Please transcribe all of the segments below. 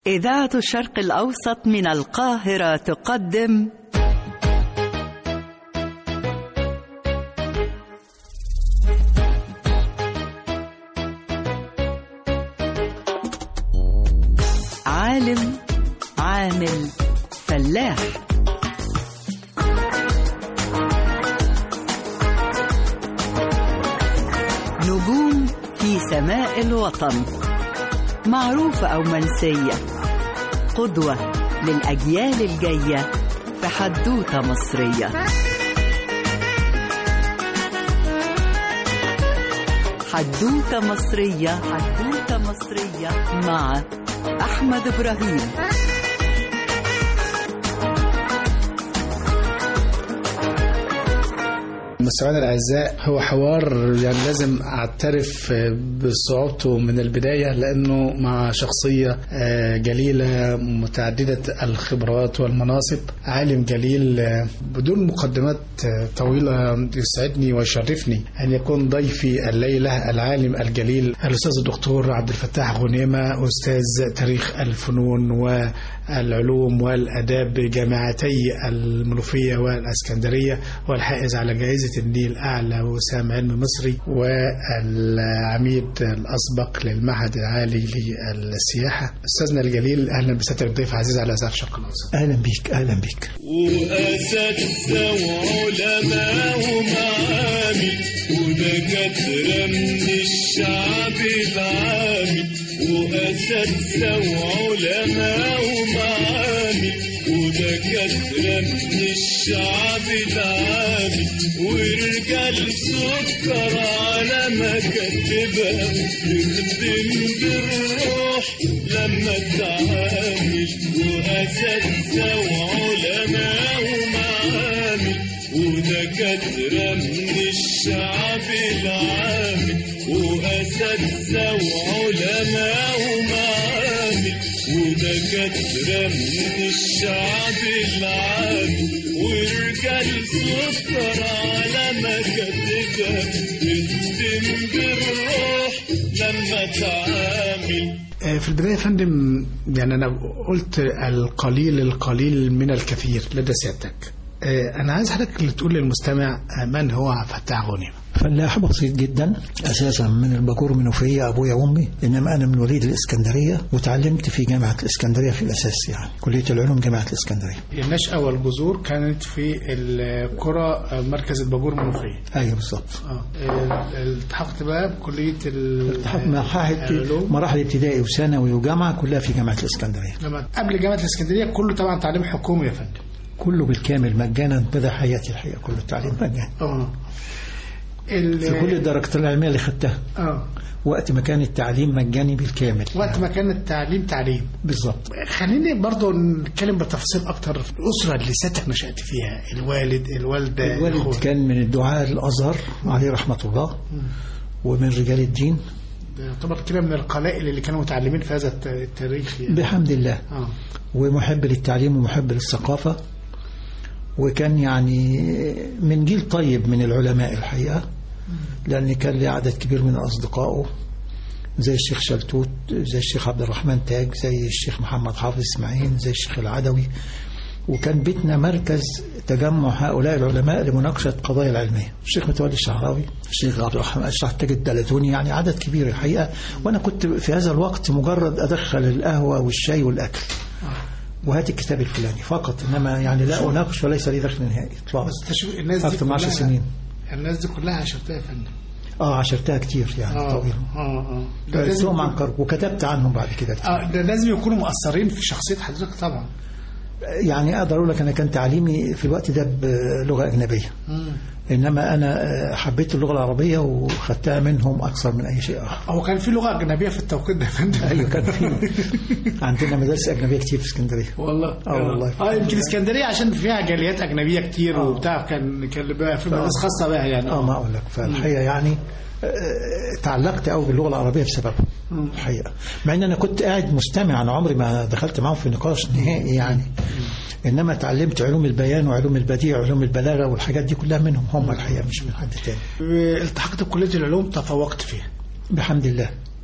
إذاعة الشرق الأوسط من القاهرة تقدم عالم عامل فلاح نجوم في سماء الوطن معروفة أو منسية قدوة للأجيال الجاية في حدوتة مصرية حدوتة مصرية حدوتة مصرية مع أحمد إبراهيم مستمعينا الاعزاء هو حوار يعني لازم اعترف بصعوبته من البدايه لانه مع شخصيه جليله متعدده الخبرات والمناصب عالم جليل بدون مقدمات طويله يسعدني ويشرفني ان يكون ضيفي الليله العالم الجليل الاستاذ الدكتور عبد الفتاح غنيمه استاذ تاريخ الفنون و العلوم والاداب بجامعتي المنوفيه والاسكندريه والحائز على جائزه النيل اعلى وسام علم مصري والعميد الاسبق للمعهد العالي للسياحه استاذنا الجليل اهلا بسيادتك ضيف عزيز على اذاعه الشرق الاوسط اهلا بيك اهلا بيك واساتذه وعلماء ومعامل ودكاتره من الشعب العامي واساتذه وعلماء ومعامل ودكاتره من الشعب العامي ورجال سكر على مكاتبها تخدم بالروح لما تعامل واساتذه وعلماء ومعامل ودكاتره من الشعب العامي واساتذه وعلماء ومعامل ودكاتره من الشعب العامي ورجال سكر على مكاتبها تخدم بالروح لما تعامل في البداية يا فندم يعني أنا قلت القليل القليل من الكثير لدى سيادتك أنا عايز حضرتك اللي تقول للمستمع من هو فتاح غنيمة فلاح بسيط جدا اساسا من الباكور منوفيه ابويا وامي انما انا من وليد الاسكندريه وتعلمت في جامعه الاسكندريه في الاساس يعني كليه العلوم جامعه الاسكندريه النشأة والجذور كانت في القرى مركز الباجور منوفية ايوه بالظبط اه التحقت بقى بكلية ال- مراحل العلوم مراحل ابتدائي وثانوي وجامعه كلها في جامعه الاسكندريه لما قبل جامعة الاسكندرية كله طبعا تعليم حكومي يا فندم كله بالكامل مجانا بدا حياتي الحقيقه كله التعليم مجانا اه ال- في كل الدرجات العلميه اللي خدتها اه وقت ما كان التعليم مجاني بالكامل وقت ما كان التعليم تعليم بالظبط خليني برضو نتكلم بتفاصيل اكتر في الاسره اللي سيادتك نشات فيها الوالد الوالده الوالد الأخوة. كان من الدعاء الازهر عليه رحمه الله ومن رجال الدين ده يعتبر كده من القلائل اللي كانوا متعلمين في هذا الت- التاريخ يعني. بحمد الله اه ومحب للتعليم ومحب للثقافة وكان يعني من جيل طيب من العلماء الحقيقة لأن كان لي عدد كبير من أصدقائه زي الشيخ شلتوت زي الشيخ عبد الرحمن تاج زي الشيخ محمد حافظ إسماعيل زي الشيخ العدوي وكان بيتنا مركز تجمع هؤلاء العلماء لمناقشة قضايا العلمية الشيخ متولي الشعراوي الشيخ عبد الرحمن الشيخ تاج الدلتوني يعني عدد كبير الحقيقة وأنا كنت في هذا الوقت مجرد أدخل القهوة والشاي والأكل وهات الكتاب الفلاني فقط انما يعني لا اناقش وليس لي دخل نهائي اطلاقا بس تشوف الناس دي اكثر من 10 كلها- سنين الناس دي كلها عشرتها يا فندم اه عشرتها كتير يعني اه طويل اه اه ده لازم درستهم عن يكون- قرب وكتبت عنهم بعد كده كتير اه ده لازم يكونوا مؤثرين في شخصيه حضرتك طبعا يعني اقدر اقول لك انا كان تعليمي في الوقت ده بلغه اجنبيه مم. انما انا آه، حبيت اللغه العربيه وخدتها منهم اكثر من اي شيء اخر هو كان في لغه اجنبيه في التوقيت ده يا فندم ايوه كان في عندنا مدارس اجنبيه كتير في اسكندريه والله اه والله. اه يمكن اسكندريه عشان فيها جاليات اجنبيه كتير آه. وبتاع كان كان بقى في مدارس خاصه بقى يعني اه ما اقول لك فالحقيقه يعني آه، تعلقت قوي باللغه العربيه بسببه الحقيقه مع ان انا كنت قاعد مستمع انا عمري ما دخلت معاهم في نقاش نهائي يعني انما اتعلمت علوم البيان وعلوم البديع وعلوم البلاغه والحاجات دي كلها منهم هم الحقيقه مش من حد تاني التحقت بكليه العلوم تفوقت فيها بحمد الله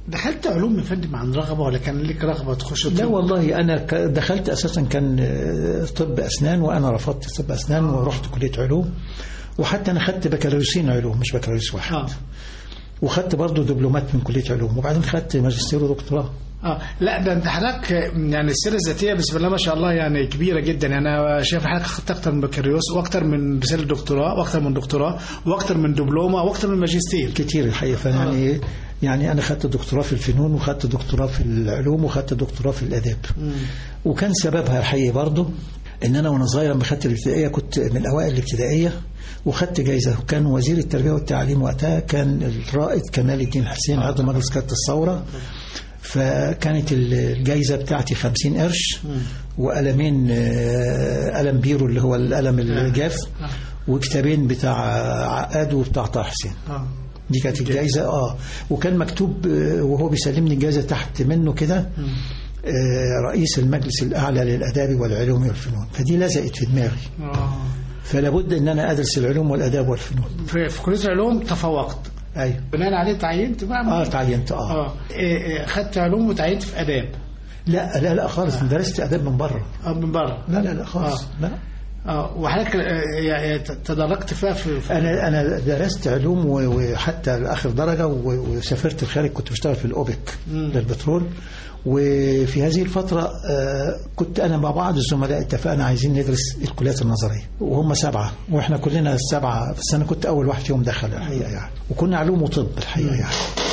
دخلت علوم يا فندم عن رغبه ولا كان لك رغبه تخش لا طب؟ والله انا ك- دخلت اساسا كان آه، طب اسنان وانا رفضت طب اسنان ورحت كليه علوم وحتى انا خدت بكالوريوسين علوم مش بكالوريوس واحد اه وخدت برضه دبلومات من كليه علوم وبعدين خدت ماجستير ودكتوراه اه لا ده انت حضرتك يعني السيره الذاتيه بسم الله ما شاء الله يعني كبيره جدا يعني انا شايف حضرتك خدت اكتر من بكالوريوس واكتر من رساله دكتوراه واكتر من دكتوراه واكتر من دبلومه واكتر من ماجستير كتير الحقيقه فيعني يعني انا خدت دكتوراه في الفنون وخدت دكتوراه في العلوم وخدت دكتوراه في الاداب وكان سببها الحقيقي برضه ان انا وانا صغير لما خدت الابتدائيه كنت من اوائل الابتدائيه وخدت جايزه وكان وزير التربيه والتعليم وقتها كان الرائد كمال الدين حسين عضو مجلس قاده الثوره فكانت الجايزه بتاعتي 50 قرش وقلمين آه، قلم بيرو اللي هو القلم الجاف وكتابين بتاع عقاد وبتاع طه حسين اه دي كانت الجائزة اه وكان مكتوب آه، وهو بيسلمني الجائزة تحت منه كده آه، رئيس المجلس الأعلى للآداب والعلوم والفنون فدي لزقت في دماغي اه فلابد ان انا ادرس العلوم والاداب والفنون في, في كليه العلوم تفوقت ايوه بناء عليه تعينت بقى اه تعينت اه, اه إيه إيه خدت علوم وتعينت في اداب لا لا لا خالص أنا درست اداب من بره اه من بره لا لا لا خالص آه. لا اه وحضرتك آه، يعني تدرجت فيها في في- انا انا درست علوم و- وحتى لاخر درجه و- وسافرت الخارج كنت بشتغل في الاوبك مم. للبترول وفي هذه الفتره آه، كنت انا مع بعض الزملاء اتفقنا عايزين ندرس الكليات النظريه وهم سبعه واحنا كلنا السبعه بس انا كنت اول واحد فيهم دخل الحقيقه يعني وكنا علوم وطب الحقيقه يعني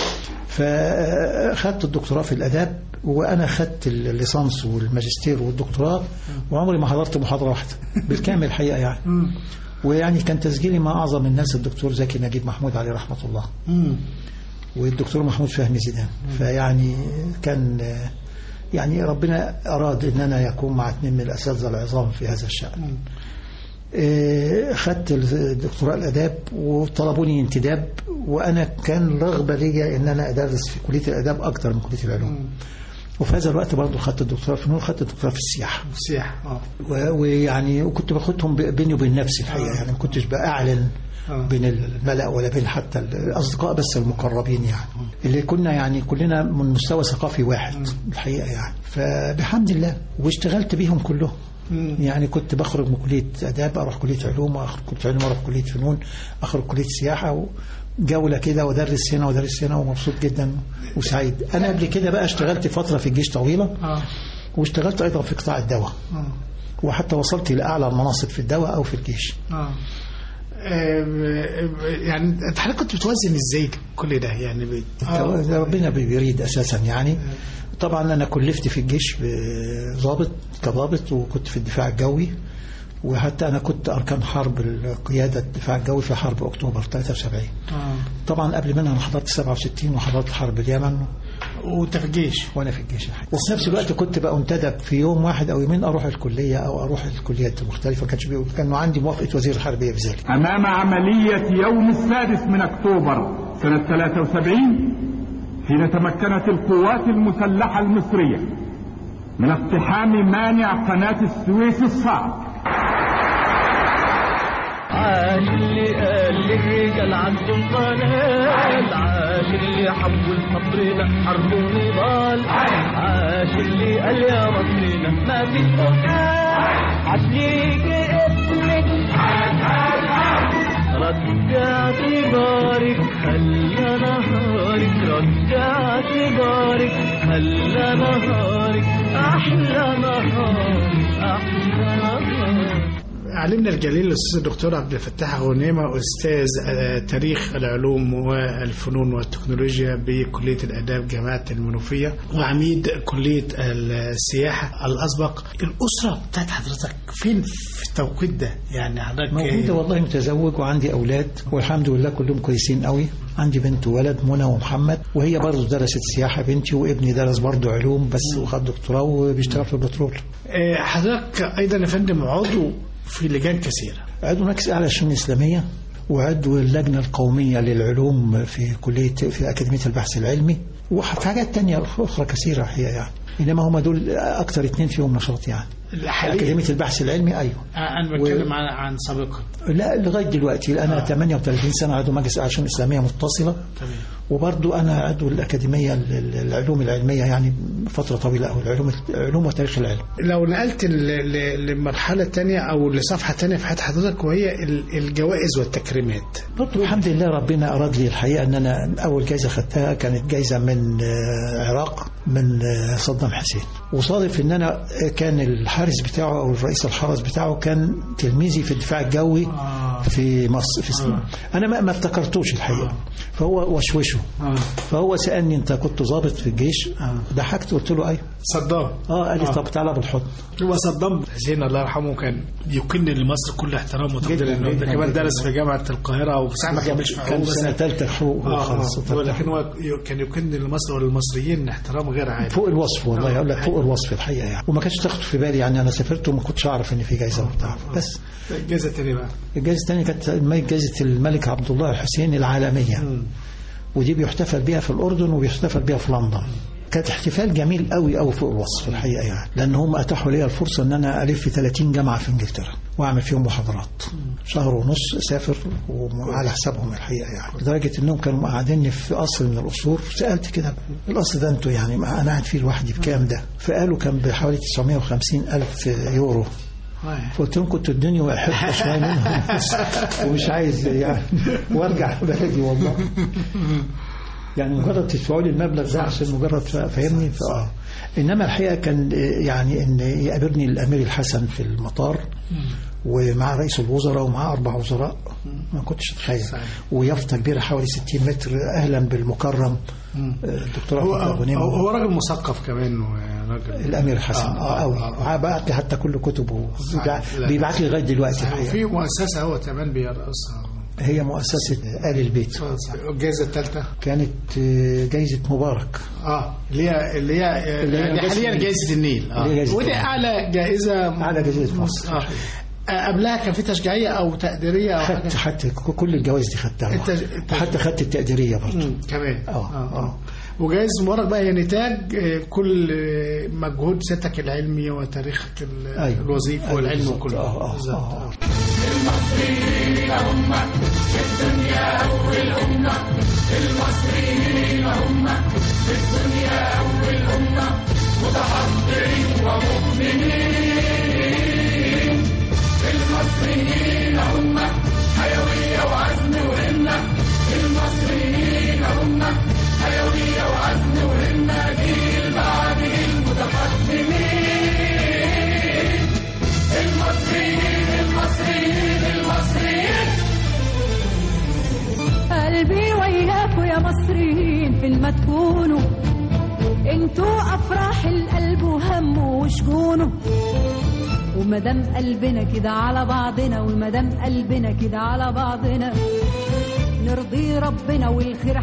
فخدت الدكتوراه في الاداب وانا خدت الليسانس والماجستير والدكتوراه وعمري ما حضرت محاضره واحده بالكامل الحقيقه يعني مم. ويعني كان تسجيلي مع اعظم الناس الدكتور زكي نجيب محمود عليه رحمه الله مم. والدكتور محمود فهمي زيدان فيعني كان يعني ربنا اراد ان انا يكون مع اثنين من الاساتذه العظام في هذا الشان إيه، خدت الدكتوراه الاداب وطلبوني انتداب وانا كان رغبه ليا ان انا ادرس في كليه الاداب اكتر من كليه العلوم وفي هذا الوقت برضه خدت الدكتوراه في الفنون وخدت الدكتوراه في السياحه سياحه اه و- ويعني وكنت باخدهم ب- بيني وبين نفسي الحقيقه يعني ما كنتش باعلن آه. بين الملأ ولا بين حتى الاصدقاء بس المقربين يعني اللي كنا يعني كلنا من مستوى ثقافي واحد الحقيقه يعني فبحمد الله واشتغلت بيهم كلهم مم. يعني كنت بخرج من كليه اداب اروح كليه علوم واخرج كليه علوم اروح كليه فنون اخرج كليه سياحه جوله كده وادرس هنا وادرس هنا ومبسوط جدا وسعيد انا قبل كده بقى اشتغلت فتره في الجيش طويله اه واشتغلت ايضا في قطاع الدواء اه وحتى وصلت لاعلى المناصب في الدواء او في الجيش اه آه، يعني انت حضرتك كنت بتوزن ازاي كل ده يعني بت... ده ربنا بيريد اساسا يعني طبعا انا كلفت في الجيش ضابط كضابط وكنت في الدفاع الجوي وحتى انا كنت اركان حرب القياده الدفاع الجوي في حرب اكتوبر 73 اه طبعا قبل منها انا حضرت 67 وحضرت حرب اليمن وانت في الجيش وانا في الجيش الحقيقة. وفي نفس الوقت كنت بقى انتدب في يوم واحد او يومين اروح الكليه او اروح الكليات المختلفه ما كانش بيقول كانوا عندي موافقه وزير الحربيه بذلك أمام عملية يوم السادس من أكتوبر سنة 73 حين تمكنت القوات المسلحة المصرية من اقتحام مانع قناة السويس الصعب عاش اللي قال للرجال عندهم قنال عاش اللي حول صبرنا حرب ونضال عاش اللي قال يا مصرنا ما في قتال عاش ليك اسمك رجع اعتبارك خلى نهارك رجع اعتبارك خلى نهارك احلى نهار احلى نهار علمنا الجليل الاستاذ الدكتور عبد الفتاح غنيمه استاذ آه، تاريخ العلوم والفنون والتكنولوجيا بكليه الاداب جامعه المنوفيه وعميد كليه السياحه الاسبق الاسره بتاعت حضرتك فين في التوقيت ده يعني حضرتك موجودة والله متزوج وعندي أولاد والحمد لله كلهم كويسين قوي عندي بنت وولد منى ومحمد وهي برضه درست سياحة بنتي وابني درس برضه علوم بس وخد دكتوراه وبيشتغل في البترول آه، حضرتك ايضا يا فندم عضو في لجان كثيره عضو مركز أعلى الشؤون الإسلامية وعضو اللجنة القومية للعلوم في كلية في أكاديمية البحث العلمي وفي حاجات تانية أخرى كثيرة الحقيقة يعني إنما هم دول أكثر اتنين فيهم نشاط يعني حاليا أكاديمية البحث العلمي أيوه آه، انا بتكلم عن عن سابقا لا لغايه دلوقتي انا 38 سنه عضو مجلس اعلى الشؤون الاسلاميه متصله تمام وبرضو أنا عضو الأكاديمية للعلوم العلمية يعني فترة طويلة أو العلوم العلوم وتاريخ العلم لو نقلت ل- ل- لمرحلة تانية أو لصفحة تانية في حياة حضرتك وهي ال- الجوائز والتكريمات برضو الحمد لله ربنا أراد لي الحقيقة أن أنا أول جايزة خدتها كانت جايزة من آه، عراق من آه، صدام حسين وصادف أن أنا كان الحارس بتاعه أو الرئيس الحرس بتاعه كان تلميذي في الدفاع الجوي في مصر في سنين. أنا ما, ما افتكرتوش الحقيقة فهو وشوشه فهو سألني أنت كنت ضابط في الجيش ضحكت قلت له أيوه صدام اه قال لي طب تعالى بالحضن هو صدام حسين الله يرحمه كان يكن لمصر كل احترام وتقدير جداً، انه ده جداً، كمان جداً. درس في جامعه القاهره وساعه ما كملش في حقوق كان بس سنة ثالثة حقوق آه، خلاص آه، لكن هو ي- كان يكن لمصر وللمصريين احترام غير عادي فوق الوصف والله آه. اقول لك فوق الوصف الحقيقه يعني وما كانش تاخد في بالي يعني انا سافرت وما كنتش اعرف ان في جايزه وبتاع بس الجائزه الثانيه بقى الجائزه الثانيه كانت جائزه الملك عبد الله الحسين العالميه ودي بيحتفل بيها في الاردن وبيحتفل بيها في لندن كانت احتفال جميل قوي قوي فوق الوصف الحقيقه يعني لان هم اتاحوا لي الفرصه ان انا الف في 30 جامعه في انجلترا واعمل فيهم محاضرات شهر ونص اسافر وعلى حسابهم الحقيقه يعني لدرجه انهم كانوا مقعديني في قصر من القصور سالت كده القصر ده انتوا يعني ما انا قاعد فيه لوحدي بكام ده فقالوا كان بحوالي 950 الف يورو فقلت لهم كنت ادوني وحته شويه منهم ومش عايز يعني وارجع بلدي والله يعني مجرد تدفعوا لي المبلغ ده عشان مجرد فا- فاهمني فاه انما الحقيقه كان آه، يعني ان يقابلني الامير الحسن في المطار ومع رئيس الوزراء ومع اربع وزراء ما كنتش اتخيل ويافطه كبيره حوالي 60 متر اهلا بالمكرم آه، الدكتور هو احمد ابو نيمة. هو هو راجل مثقف كمان وراجل الامير الحسن اه قوي بعت لي حتى كل كتبه لا. بيبعت لي لغايه دلوقتي الحقيقه في مؤسسه هو كمان بيرأسها هي مؤسسه ال البيت الجائزه الثالثه كانت آه، جايزه مبارك اه اللي هي اللي هي اللي هي يعني جائزة حاليا النيل. جائزه النيل اللي هي اه جائزة ودي النيل. اعلى جائزه على جائزه مصر اه آه، قبلها كان في تشجيعيه او تقديريه او خدت حاجه خدت كل الجوائز دي خدتها التج- التج- وحتى خدت التقديريه برضه مم، كمان آه، آه. وجائزة مبارك بقى هي نتاج آه، كل آه، مجهود سيادتك العلمي وتاريخك ال- أيوة. الوظيفي أيوة، والعلم بالظبط. وكله آه، آه، بالظبط. آه. قلبي وياكوا يا مصريين فين ما تكونوا انتوا افراح القلب وهمه وشجونه ومدام قلبنا كده على بعضنا ومدام قلبنا كده على بعضنا نرضي ربنا والخير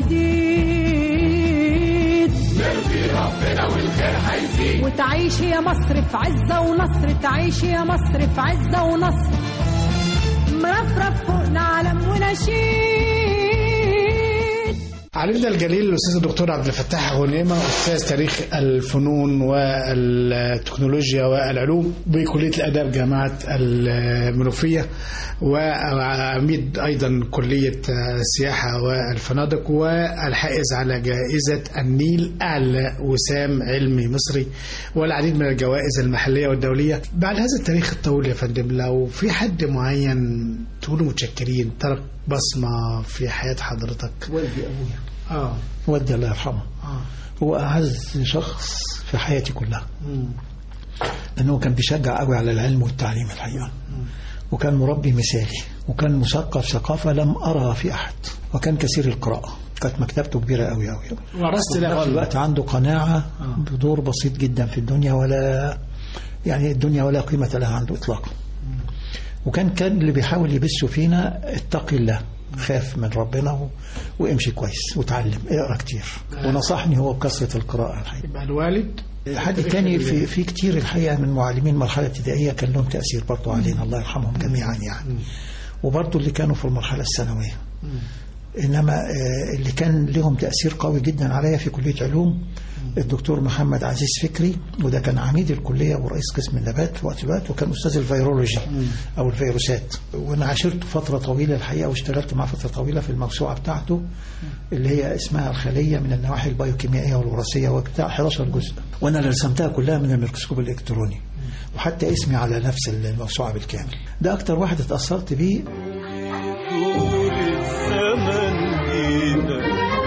هيزيد نرضي ربنا والخير هيزيد وتعيش يا مصر في عزة ونصر تعيش يا مصر في عزة ونصر مرفرف فوقنا علم ونشيد علمنا الجليل الاستاذ الدكتور عبد الفتاح غنيمه استاذ تاريخ الفنون والتكنولوجيا والعلوم بكليه الاداب جامعه المنوفيه وعميد ايضا كليه السياحه والفنادق والحائز على جائزه النيل اعلى وسام علمي مصري والعديد من الجوائز المحليه والدوليه بعد هذا التاريخ الطويل يا فندم لو في حد معين تقولوا متشكرين ترك بصمه في حياه حضرتك والدي ابويا اه والدي الله يرحمه اه هو اعز شخص في حياتي كلها لانه كان بيشجع قوي على العلم والتعليم الحقيقه وكان مربي مثالي وكان مثقف ثقافه لم ارها في احد وكان كثير القراءه كانت مكتبته كبيره قوي قوي ورثت وفي له نفس غلبة. الوقت عنده قناعه بدور بسيط جدا في الدنيا ولا يعني الدنيا ولا قيمه لها عنده اطلاقا وكان كان اللي بيحاول يبثه فينا اتقي الله خاف من ربنا و... وامشي كويس وتعلم اقرا كتير ونصحني هو بكثره القراءه الحقيقه يبقى الوالد حد تاني في, في كتير الحقيقه من معلمين المرحله الابتدائيه كان لهم تاثير برضه علينا الله يرحمهم جميعا يعني وبرضه اللي كانوا في المرحله الثانويه انما آه، اللي كان لهم تاثير قوي جدا عليا في كليه علوم الدكتور محمد عزيز فكري وده كان عميد الكليه ورئيس قسم النبات في وقت الوقت وكان استاذ الفيرولوجي او الفيروسات وانا عاشرته فتره طويله الحقيقه واشتغلت معاه فتره طويله في الموسوعه بتاعته اللي هي اسمها الخليه من النواحي البيوكيميائيه والوراثيه وبتاع 11 جزء وانا اللي رسمتها كلها من الميكروسكوب الالكتروني وحتى اسمي على نفس الموسوعه بالكامل ده اكتر واحد اتاثرت بيه طول الزمن جينا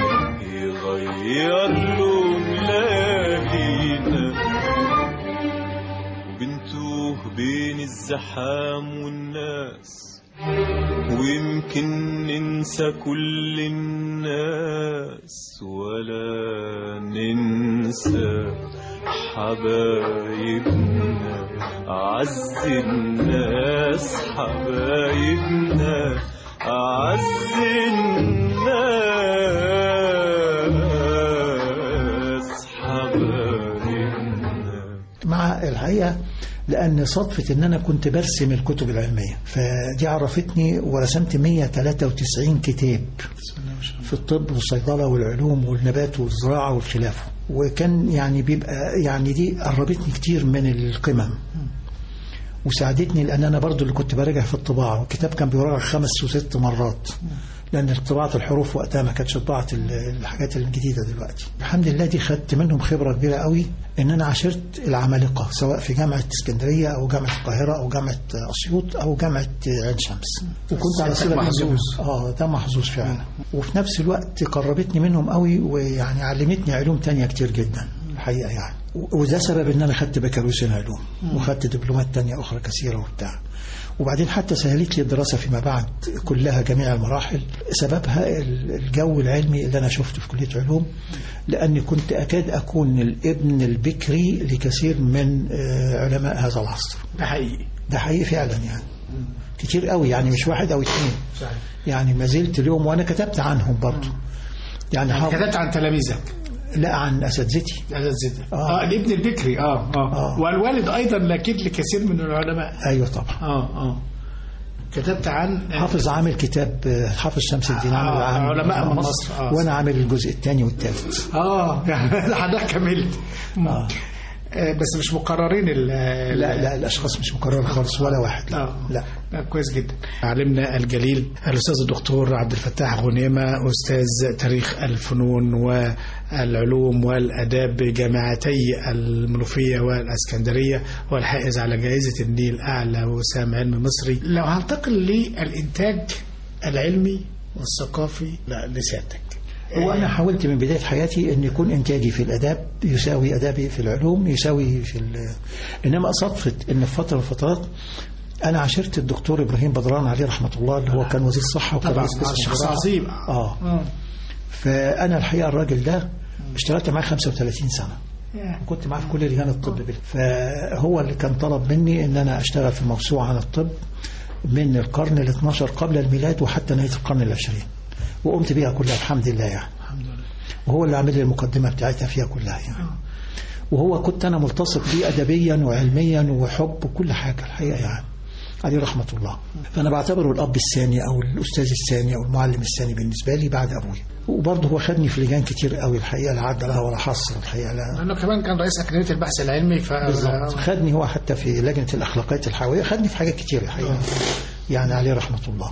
يغير لون ليالينا وبنتوه بين الزحام والناس ويمكن ننسى كل الناس ولا ننسى حبايبنا أعز الناس حبايبنا أعز الناس حبايبنا مع الحقيقه لان صدفه ان انا كنت برسم الكتب العلميه فدي عرفتني ورسمت 193 كتاب في الطب والصيدله والعلوم والنبات والزراعه والخلافه وكان يعني بيبقى يعني دي قربتني كتير من القمم وساعدتني لان انا برضو اللي كنت براجع في الطباعه والكتاب كان بيراجع خمس وست مرات لان طباعه الحروف وقتها ما كانتش طباعه ال- الحاجات الجديده دلوقتي الحمد لله دي خدت منهم خبره كبيره قوي ان انا عاشرت العمالقه سواء في جامعه اسكندريه او جامعه القاهره او جامعه اسيوط او جامعه عين شمس وكنت على صله محظوظ. اه ده محظوظ فعلا وفي نفس الوقت قربتني منهم قوي ويعني علمتني علوم تانية كتير جدا الحقيقه يعني و- وده سبب ان انا خدت بكالوريوس العلوم وخدت دبلومات تانية اخرى كثيره وبتاع وبعدين حتى سهلت لي الدراسة فيما بعد كلها جميع المراحل سببها ال- الجو العلمي اللي أنا شفته في كلية علوم لأني كنت أكاد أكون الابن البكري لكثير من آه، علماء هذا العصر ده حقيقي ده حقيقي فعلا يعني كتير قوي يعني مش واحد أو اثنين يعني ما زلت اليوم وأنا كتبت عنهم برضو يعني حافظ كتبت عن تلاميذك لا عن أساتذتي أساتذتك. آه. اه الابن البكري اه اه, آه. والوالد ايضا اكيد لكثير من العلماء أيوة طبعا اه اه كتبت عن حافظ عامل كتاب آه، حافظ شمس الدين عامل آه، عن علماء من مصر. آه. وأنا عامل الجزء الثاني والثالث اه يعني حضرتك كملت آه. آه، بس مش مقررين ال لا لا الاشخاص مش مكرر خالص ولا واحد لا آه. لا لا كويس جدا علمنا الجليل الاستاذ الدكتور عبد الفتاح غنيمه استاذ تاريخ الفنون والعلوم والاداب بجامعتي المنوفيه والاسكندريه والحائز على جائزه النيل اعلى وسام علم مصري لو هنتقل للانتاج العلمي والثقافي لا لسيادتك هو انا حاولت من بدايه حياتي ان يكون انتاجي في الاداب يساوي ادابي في العلوم يساوي في ال- انما صدفت ان في فتره من الفترات انا عاشرت الدكتور ابراهيم بدران عليه رحمه الله اللي هو كان وزير الصحه وكان طبعا رئيس قسم شخص الزراعة. عظيم اه فانا الحقيقه الراجل ده اشتغلت معاه 35 سنه كنت معاه في كل لجان الطب بال- فهو اللي كان طلب مني ان انا اشتغل في موسوعه عن الطب من القرن ال 12 قبل الميلاد وحتى نهايه القرن العشرين وقمت بيها كلها الحمد لله يعني الحمد لله وهو اللي عامل لي المقدمه بتاعتها فيها كلها يعني وهو كنت انا ملتصق بيه ادبيا وعلميا وحب وكل حاجه الحقيقه يعني عليه رحمه الله فانا بعتبره الاب الثاني او الاستاذ الثاني او المعلم الثاني بالنسبه لي بعد ابويا وبرضه هو خدني في لجان كتير قوي الحقيقه لا عد لها ولا حصر الحقيقه لا لانه كمان كان رئيس اكاديميه البحث العلمي ف بالظبط خدني هو حتى في لجنه الاخلاقيات الحيويه خدني في حاجات كتير الحقيقه يعني عليه رحمه الله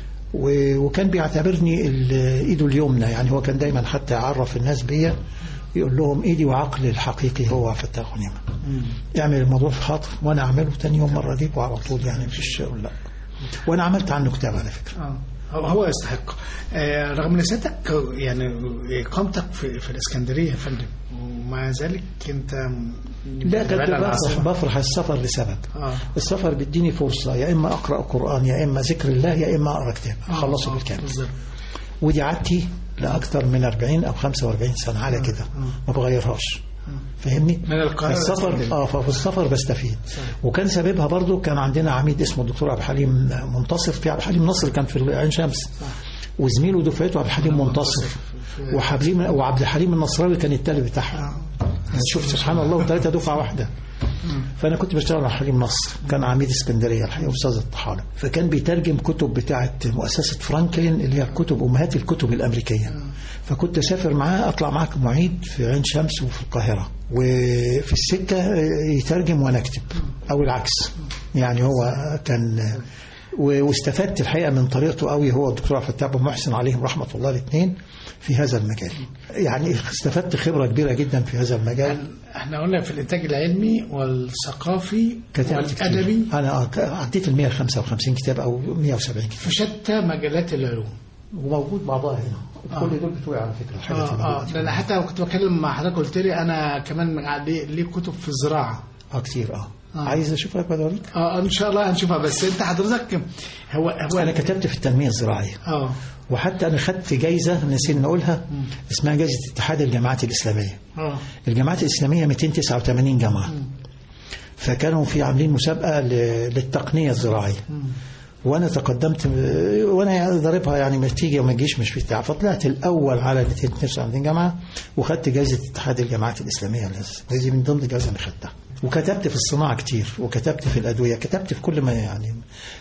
و- وكان بيعتبرني ال- ايده اليمنى يعني هو كان دايما حتى يعرف الناس بيا يقول لهم ايدي وعقلي الحقيقي هو فتاح غنيمه اعمل الموضوع في خاطر وانا اعمله تاني يوم مره اجيبه على طول يعني مفيش اقول لا وانا عملت عنه كتاب على فكره آه. هو- هو يستحق آه، رغم ان سيادتك يعني اقامتك في, في الاسكندريه يا فندم ومع ذلك انت لا كنت بعيد عن بفرح, العاصمة. بفرح السفر لسبب آه. السفر بيديني فرصه يا اما اقرا قران يا اما ذكر الله يا اما اقرا كتاب اخلصه آه، بالكامل بالظبط. ودي عادتي لأكثر من 40 أو 45 سنة على كده ما بغيرهاش فاهمني؟ من القاهرة فالسفر لإسكندرية. اه ففي السفر بستفيد وكان سببها برضو كان عندنا عميد اسمه الدكتور عبد الحليم منتصر في عبد الحليم نصر كان في عين شمس وزميله دفعته عبد الحليم منتصر وحبليم وعبد الحليم النصراوي كان التالي بتاعها يعني شوف سبحان الله وثلاثة دفعة واحدة فانا كنت بشتغل مع حليم نصر كان عميد اسكندريه الحقيقه استاذ الطحالب فكان بيترجم كتب بتاعه مؤسسه فرانكلين اللي هي الكتب امهات الكتب الامريكيه فكنت اسافر معاه اطلع معاه معيد في عين شمس وفي القاهره وفي السكه يترجم وانا اكتب او العكس يعني هو كان و- واستفدت الحقيقه من طريقته قوي هو الدكتور عبد الفتاح بن محسن عليهم رحمه الله الاثنين في هذا المجال يعني استفدت خبره كبيره جدا في هذا المجال احنا قلنا في الانتاج العلمي والثقافي كتبت كتير. والادبي انا آه، عديت ال 155 كتاب او 170 كتاب في شتى مجالات العلوم وموجود بعضها هنا كل دول بتوعي على فكره الحاجات اه اللي اه موجودة. ده انا حتى كنت بتكلم مع حضرتك قلت لي انا كمان ليه ليه كتب في الزراعه اه كتير اه, آه. عايز اشوف لك بدوريك اه ان شاء الله هنشوفها بس انت حضرتك هو هو انا كتبت في التنميه الزراعيه اه وحتى انا خدت جايزه نسينا نقولها اسمها جايزه اتحاد الجامعات الاسلاميه اه الجامعات الإسلامية 289 جامعة فكانوا في عاملين مسابقة ل- للتقنية الزراعية وأنا تقدمت وأنا يعني ضاربها يعني ما تيجي وما تجيش مش بتاع فطلعت الأول على 289 جامعة وخدت جائزة اتحاد الجامعات الإسلامية لازم دي من ضمن الجائزة اللي خدتها وكتبت في الصناعة كتير وكتبت في الأدوية كتبت في كل ما يعني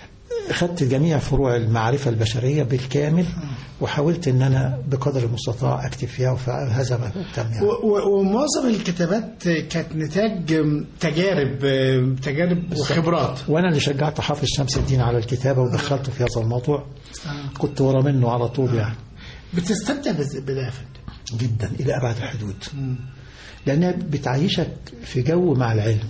خدت جميع فروع المعرفة البشرية بالكامل وحاولت ان انا بقدر المستطاع اكتب فيها وهذا ما تم يعني. و- و- ومعظم الكتابات كانت نتاج تجارب تجارب وخبرات وانا اللي شجعت حافظ شمس الدين على الكتابه ودخلته في هذا الموضوع كنت ورا منه على طول يعني بتستمتع بز- بده يا فندم جدا الى ابعد الحدود لانها بتعيشك في جو مع العلم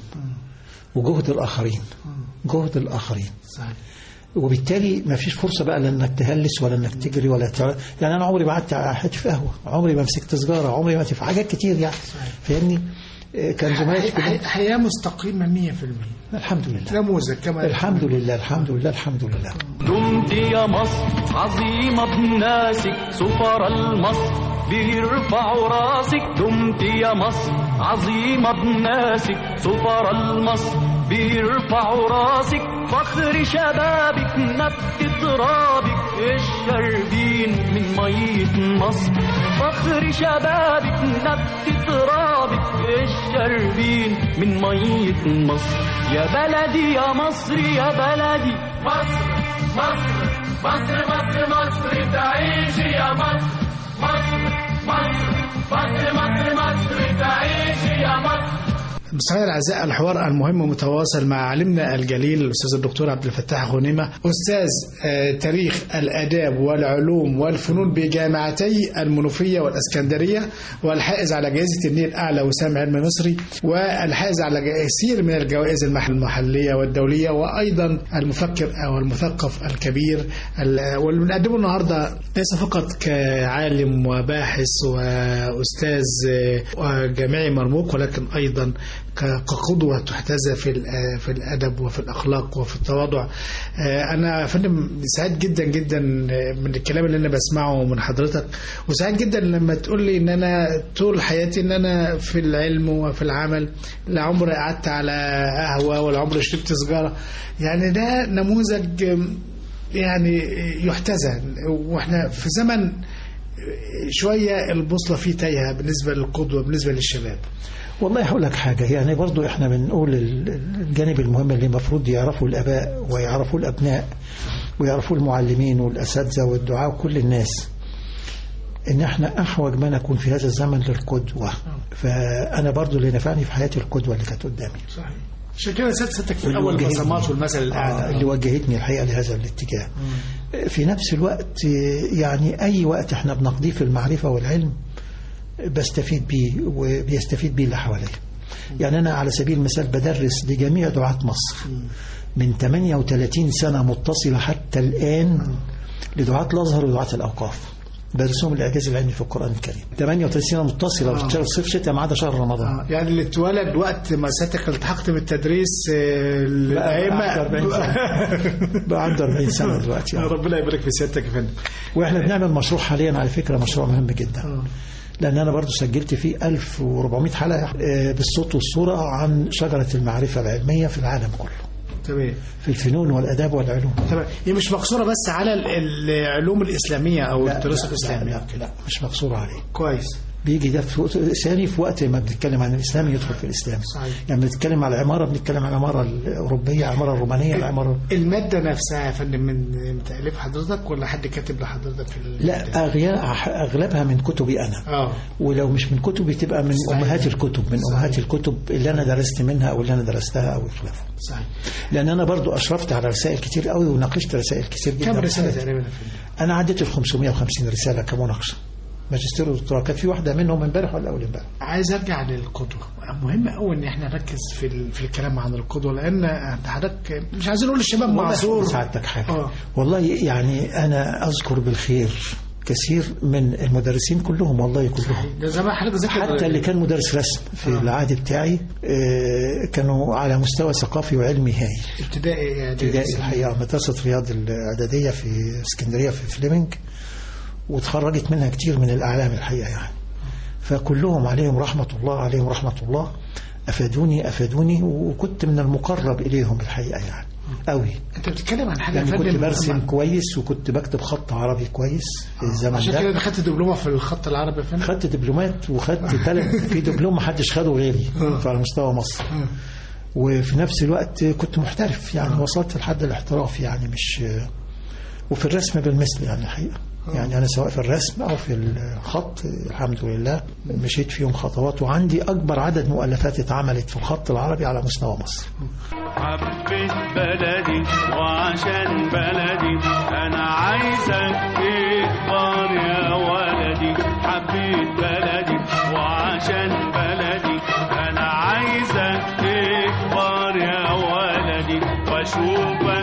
وجهد الاخرين جهد الاخرين صحيح وبالتالي ما فيش فرصه بقى لانك تهلس ولا انك تجري ولا تع... يعني انا عمري ما قعدت حد في قهوه عمري ما مسكت سجاره عمري ما في حاجات كتير يعني فاهمني آه، كان زملائي حي- كلهم- حي- حياه مستقيمه 100% الحمد لله نموذج كما الحمد لله الحمد لله الحمد لله دمت يا مصر عظيمة بناسك سفر المصر بيرفعوا راسك دمت يا مصر عظيمة بناسك سفر المصر بيرفعوا راسك فخر شبابك نبت ترابك الشربين من مية مصر فخر شبابك نبت ترابك الشربين من مية مصر يا بلدي يا مصر يا بلدي مصر مصر مصر مصر مصر تعيش يا مصر مصر مصر مصر مصر مصر تعيش يا مصر مستمعينا الاعزاء الحوار المهم متواصل مع عالمنا الجليل الاستاذ الدكتور عبد الفتاح غنيمه استاذ آه، تاريخ الاداب والعلوم والفنون بجامعتي المنوفيه والاسكندريه والحائز على جائزه النيل الاعلى وسام علم مصري والحائز على كثير من الجوائز المح- المحليه والدوليه وايضا المفكر او المثقف الكبير ال- واللي بنقدمه النهارده ليس فقط كعالم وباحث واستاذ آه، جامعي مرموق ولكن ايضا ك- كقدوه تحتذى في ال- في الادب وفي الاخلاق وفي التواضع آه، انا يا فندم سعيد جدا جدا من الكلام اللي انا بسمعه من حضرتك وسعيد جدا لما تقول لي ان انا طول حياتي ان انا في العلم وفي العمل لا عمري قعدت على قهوه ولا عمري شربت سيجاره يعني ده نموذج آم، يعني يحتذى واحنا في زمن شويه البوصله فيه تايهه بالنسبه للقدوه بالنسبه للشباب والله هقول لك حاجة يعني برضو احنا بنقول ال- الجانب المهم اللي المفروض يعرفوا الآباء ويعرفوا الأبناء ويعرفوا المعلمين والأساتذة والدعاء وكل الناس إن احنا أحوج ما نكون في هذا الزمن للقدوة فأنا برضو اللي نفعني في حياتي القدوة اللي كانت قدامي صحيح عشان كده سيادتك في واللي اول وجهتني- بصمات والمثل آه، الاعلى اللي وجهتني الحقيقة لهذا الاتجاه في نفس الوقت آه، يعني أي وقت احنا بنقضيه في المعرفة والعلم بستفيد بيه وبيستفيد بيه اللي حواليا يعني أنا على سبيل المثال بدرس لجميع دعاة مصر من 38 سنة متصلة حتى الآن لدعاة الأزهر ودعاة الأوقاف بدرسهم الإعجاز العلمي في القرآن الكريم 38 سنة متصلة بتشتغل صيف شتاء ما عدا شهر رمضان آه، يعني اللي اتولد وقت ما سيادتك التحقت بالتدريس آه، بقى الأئمة عنده 40 سنة. بقى عنده 40 سنة دلوقتي يعني. ربنا يبارك في سيادتك يا فندم واحنا بنعمل مشروع حاليا على فكره مشروع مهم جدا لان انا برضو سجلت فيه 1400 حلقه آه، بالصوت والصوره عن شجره المعرفه العلميه في العالم كله تمام في الفنون والاداب والعلوم تمام هي مش مقصوره بس على ال- العلوم الاسلاميه او الدراسه الاسلاميه لا, لا مش مقصور عليه كويس بيجي ده في وقت ثاني في وقت ما بنتكلم عن الاسلام يدخل في الاسلام صحيح. يعني بنتكلم على العماره بنتكلم عن العماره الاوروبيه العماره الرومانيه العماره المادة نفسها يا فندم من من تأليف حضرتك ولا حد كاتب لحضرتك في ال- لا أغيا- اغلبها من كتبي انا اه ولو مش من كتبي تبقى من صحيح. امهات الكتب من صحيح. امهات الكتب اللي انا درست منها او اللي انا درستها او خلافه صحيح لان انا برضو اشرفت على رسائل كتير قوي وناقشت رسائل كتير جدا كم في رسالة حياتي. تقريبا يا فندم؟ انا عديت ال 550 رساله كمناقشه ماجستير ودكتوراه كانت في واحده منهم امبارح ولا اول امبارح عايز ارجع للقدوه مهم قوي ان احنا نركز في ال- في الكلام عن القدوه لان حضرتك مش عايزين نقول الشباب معذور ساعدتك حاجه آه. والله يعني انا اذكر بالخير كثير من المدرسين كلهم والله كلهم ده زمان حضرتك ذكر حتى اللي كان مدرس رسم في العهد بتاعي آه، كانوا على مستوى ثقافي وعلمي هايل ابتدائي يعني ابتدائي الحقيقه مدرسه رياض الاعداديه في اسكندريه في فليمنج وتخرجت منها كتير من الاعلام الحقيقه يعني فكلهم عليهم رحمه الله عليهم رحمه الله افادوني افادوني وكنت من المقرب اليهم الحقيقه يعني قوي انت بتتكلم عن حاجه يا يعني كنت فندم برسم مهمة. كويس وكنت بكتب خط عربي كويس في الزمن عشان كده ده دخلت دبلومه في الخط العربي يا فندم خدت دبلومات وخدت ثلاث في دبلوم ما حدش خده غيري على مستوى مصر وفي نفس الوقت كنت محترف يعني وصلت لحد الاحتراف يعني مش وفي الرسم بالمثل يعني الحقيقه يعني انا سواء في الرسم او في الخط الحمد لله مشيت فيهم خطوات وعندي اكبر عدد مؤلفات اتعملت في الخط العربي على مستوى مصر حبيت بلدي وعشان بلدي انا عايزك تكبر يا ولدي حبيت بلدي وعشان بلدي انا عايزك تكبر يا ولدي واشوفك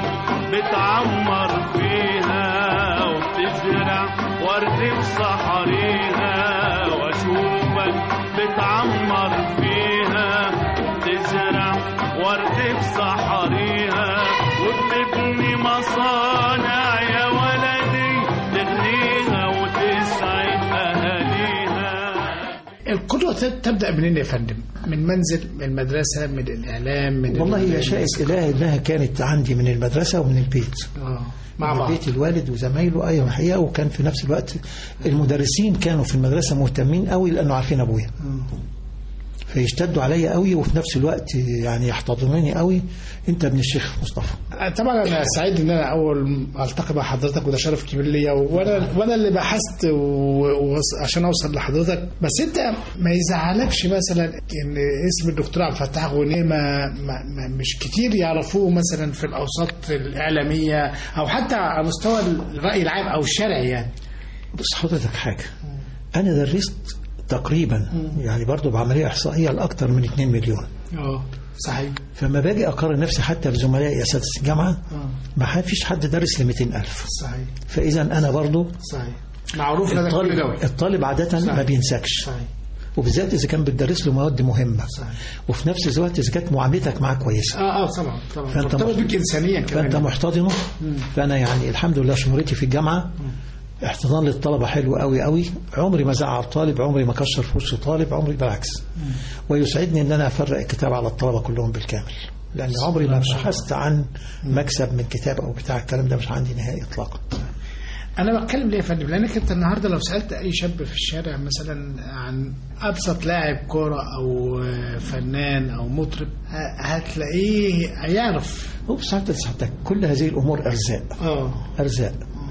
بتعمر فيها وبتزرع ورد في صحريها واشوفك بتعمر فيها وبتزرع ورد في صحريها وبتبني مصانع يا ولدي تغنيها وتسعد اهاليها القدوه ت- تبدا منين يا فندم من منزل من المدرسه من الاعلام من والله ال- يا شائس إله إنها كانت عندي من المدرسة ومن البيت اه مع من بعض بيت الوالد وزمايله ايوه الحقيقه وكان في نفس الوقت المدرسين كانوا في المدرسه مهتمين قوي لانه عارفين ابويا فيشتدوا عليا قوي وفي نفس الوقت يعني يحتضنوني قوي انت ابن الشيخ مصطفى طبعا انا سعيد ان انا اول التقي مع حضرتك وده شرف كبير ليا وانا وانا اللي بحثت و- وص- عشان اوصل لحضرتك بس انت ما يزعلكش مثلا ان اسم الدكتور عبد الفتاح غنيه ما, ما, ما مش كتير يعرفوه مثلا في الاوساط الاعلاميه او حتى على مستوى الراي العام او الشرعي يعني بص حضرتك حاجه انا درست تقريبا يعني برضو بعمليه احصائيه لاكثر من 2 مليون اه صحيح فما باجي اقارن نفسي حتى بزملائي اساتذه الجامعه اه ما فيش حد درس ل 200000 صحيح فاذا انا برضو صحيح معروف لدى كل الطالب, دولة الطالب عاده صحيح. ما بينساكش صحيح وبالذات اذا كان بتدرس له مواد مهمه صحيح. وفي نفس الوقت اذا كانت معاملتك معاه كويسه اه اه طبعا طبعا فأنت مرتبط مح- بك انسانيا كمان فانت محتضنه فانا يعني الحمد لله شهرتي في الجامعه احتضان للطلبه حلو قوي قوي عمري ما زعل طالب عمري ما كشر في وش طالب عمري بالعكس ويسعدني ان انا افرق الكتاب على الطلبه كلهم بالكامل لان عمري ما بحثت عن مكسب من كتاب او بتاع الكلام ده مش عندي نهائي اطلاقا انا بتكلم ليه يا فندم لانك انت النهارده لو سالت اي شاب في الشارع مثلا عن ابسط لاعب كوره او فنان او مطرب ه- هتلاقيه هيعرف وبس حتى ساعتك كل هذه الامور ارزاق اه ارزاق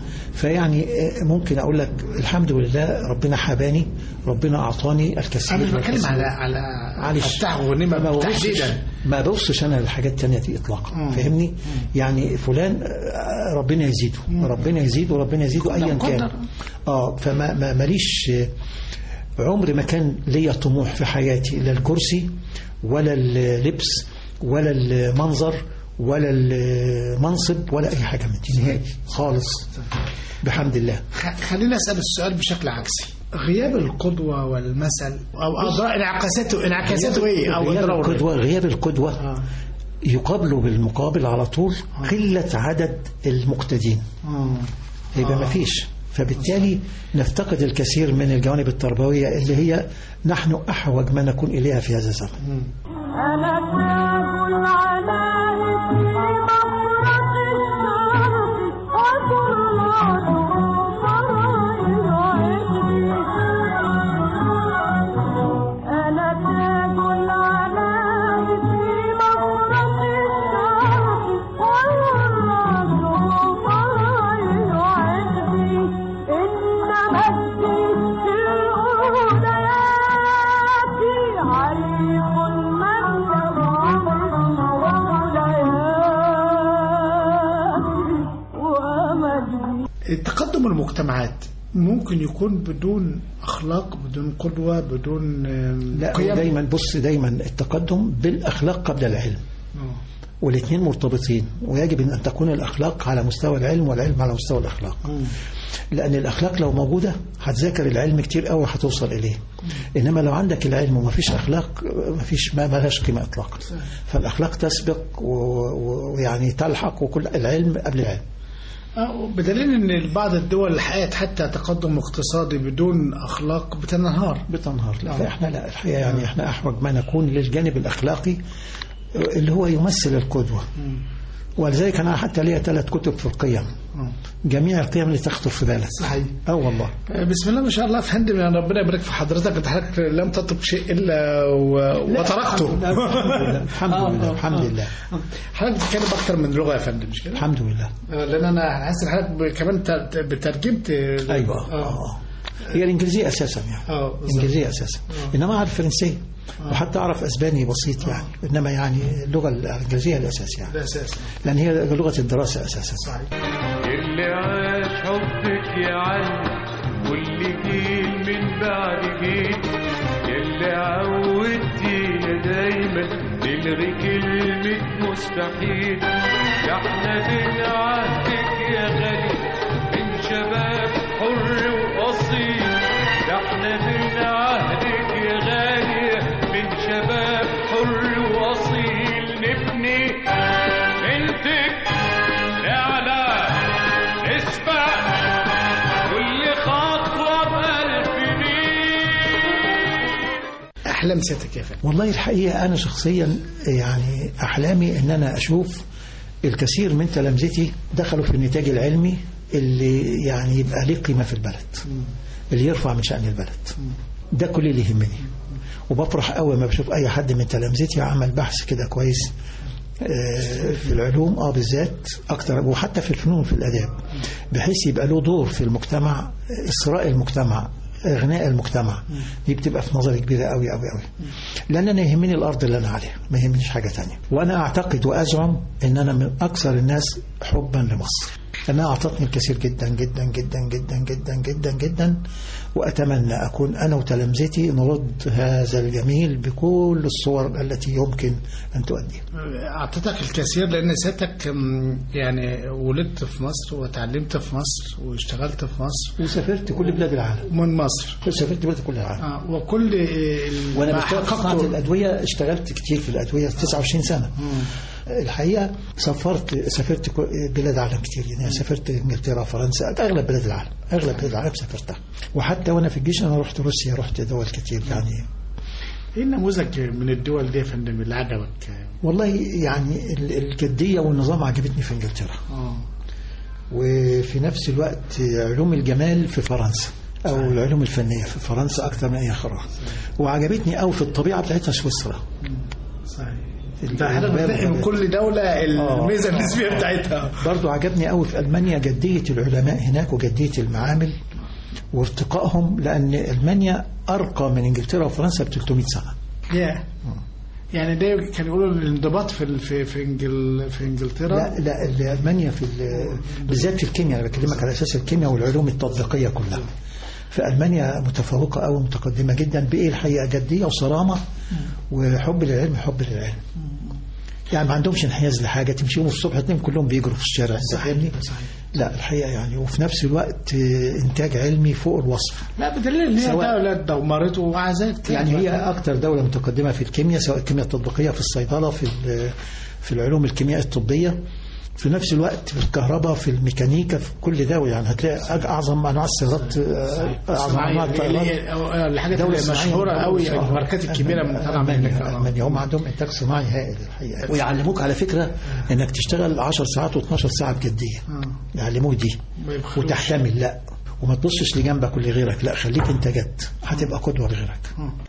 فيعني آه، ممكن اقول لك الحمد لله ربنا حباني ربنا اعطاني الكثير انا مش بتكلم والكثير. على على معلش فتح غنيمه ما ببصش تحديدا ما ببصش انا للحاجات التانية دي اطلاقا مم. فاهمني يعني فلان آه، ربنا يزيده ربنا يزيده وربنا يزيده ايا كان مقدر. اه فما ما- ماليش آه، عمر ما كان ليا طموح في حياتي لا الكرسي ولا اللبس ولا المنظر ولا المنصب ولا اي حاجه من دي نهائي خالص بحمد الله خ- خلينا اسال السؤال بشكل عكسي غياب القدوه والمثل او اضرار انعكاساته انعكاساته ايه او غياب اضراره إيه؟ القدوة غياب القدوة آه. يقابله بالمقابل على طول قلة عدد المقتدين آه. يبقى ما فيش فبالتالي نفتقد الكثير من الجوانب التربوية اللي هي نحن أحوج ما نكون إليها في هذا الزمن أنا تاج العنان في مفرق الشرق وكل عدو فرائض عقدي تقدم المجتمعات ممكن يكون بدون اخلاق بدون قدوه بدون آم، لا قيم دايما بص دايما التقدم بالاخلاق قبل العلم آه. والاثنين مرتبطين ويجب ان تكون الاخلاق على مستوى العلم والعلم على مستوى الاخلاق لان الاخلاق لو موجوده هتذاكر العلم كتير قوي هتوصل اليه انما لو عندك العلم وما فيش اخلاق ما فيش ما لهاش قيمه اطلاقا فالاخلاق تسبق و- و- ويعني تلحق وكل العلم قبل العلم آه، بدليل ان بعض الدول حققت حتى تقدم اقتصادي بدون اخلاق بتنهار بتنهار لا فاحنا لا الحقيقه يعني احنا احوج ما نكون للجانب الاخلاقي اللي هو يمثل القدوه ولذلك انا حتى ليا ثلاث كتب في القيم جميع القيم اللي تخطر في بالك صحيح اه والله آه، بسم الله ما شاء الله يا فندم يعني ربنا يبارك في حضرتك انت حضرتك لم تترك شيء الا و- وتركته الحمد لله الحمد لله حضرتك بتتكلم اكتر من لغه يا فندم مش كده؟ الحمد لله آه، لان انا حاسس ان حضرتك ب- كمان ت- بترجمت ايوه اه اه هي الانجليزيه اساسا يعني اه بالظبط. الانجليزيه اساسا انما اعرف فرنسيه وحتى اعرف اسباني بسيط يعني انما يعني اللغه الانجليزيه الاساس يعني ده اساسا لان هي لغه الدراسه اساسا صحيح اللي عاش حبك يا علي واللي جيل من بعد جيل اللي عودتينا دايما نلغي كلمة مستحيل ده احنا من عهدك يا غالي من شباب حر وأصيل ده احنا من عهدك يا غالي من شباب حر وأصيل نبني بنتك نعلى نسبة كل خطوة بألف ميل احلام سيادتك يا فندم والله الحقيقة أنا شخصيا يعني أحلامي أن أنا أشوف الكثير من تلامذتي دخلوا في النتاج العلمي اللي يعني يبقى ليه قيمة في البلد اللي يرفع من شأن البلد ده كل اللي يهمني وبفرح قوي ما بشوف أي حد من تلامذتي عمل بحث كده كويس آه، في العلوم اه بالذات اكتر وحتى في الفنون في الاداب بحيث يبقى له دور في المجتمع اثراء المجتمع اغناء المجتمع دي بتبقى في نظري كبيره قوي قوي قوي لان انا يهمني الارض اللي انا عليها ما يهمنيش حاجه تانية وانا اعتقد وازعم ان انا من اكثر الناس حبا لمصر لانها اعطتني الكثير جدا جدا جدا جدا جدا جدا جدا واتمنى اكون انا وتلامذتي نرد هذا الجميل بكل الصور التي يمكن ان تؤدي اعطيتك الكثير لان سيادتك م، يعني ولدت في مصر وتعلمت في مصر واشتغلت في مصر وسافرت كل بلاد العالم من مصر سافرت بلاد كل العالم آه وكل ال- وانا ما بشتغل في صناعه حققته الادويه اشتغلت كتير في الادويه 29 سنه الحقيقه سافرت سافرت كو- بلاد عالم كتير يعني سافرت انجلترا فرنسا اغلب بلاد العالم اغلب بلاد العالم سافرتها وحتى وانا في الجيش انا رحت روسيا رحت دول كتير يعني ايه النموذج من الدول دي يا فندم اللي عجبك؟ والله يعني ال- الجديه والنظام عجبتني في انجلترا اه وفي نفس الوقت علوم الجمال في فرنسا او العلوم الفنيه في فرنسا اكثر من اي اخرى وعجبتني قوي في الطبيعه بتاعتها سويسرا صحيح انت حضرتك بتلاقي من كل دوله الميزه النسبيه بتاعتها برضو عجبني قوي في ألمانيا جدية العلماء هناك وجدية المعامل وارتقائهم لأن ألمانيا أرقى من إنجلترا وفرنسا ب 300 سنة يا يعني ده كان يقولوا الانضباط في ال- في في, إنجل في انجلترا لا لا اللي ألمانيا في ال- بالذات في الكيمياء أنا بكلمك على أساس الكيمياء والعلوم التطبيقية كلها في ألمانيا متفوقة أو متقدمة جدا بإيه الحقيقة جدية وصرامة وحب للعلم حب للعلم يعني ما عندهمش انحياز لحاجة تمشيهم الصبح تلاقيهم كلهم بيجروا في الشارع أنت فاهمني؟ لا الحقيقة يعني وفي نفس الوقت آه، إنتاج علمي فوق الوصف لا بدليل ان هي سواء- دوله دمرته ومع ذلك يعني هي أكثر دولة متقدمة في الكيمياء سواء الكيمياء التطبيقية في الصيدلة في ال- في العلوم الكيمياء الطبية في نفس الوقت في الكهرباء في الميكانيكا في كل دولة يعني هتلاقي أج- أعظم أنواع السيارات آه، أعظم أنواع الطيارات الحاجات دولة اللي صناعية مشهوره قوي آه. الماركات الكبيره من طالعه من هناك ألمانيا آه. ألمانيا هم عندهم إنتاج صناعي هائل الحقيقة ويعلموك على فكرة إنك تشتغل 10 ساعات و12 ساعة بجدية يعلموك دي ما يبخلوش. وتحتمل لا وما تبصش لجنبك ولغيرك لا خليك انت جد هتبقى قدوة لغيرك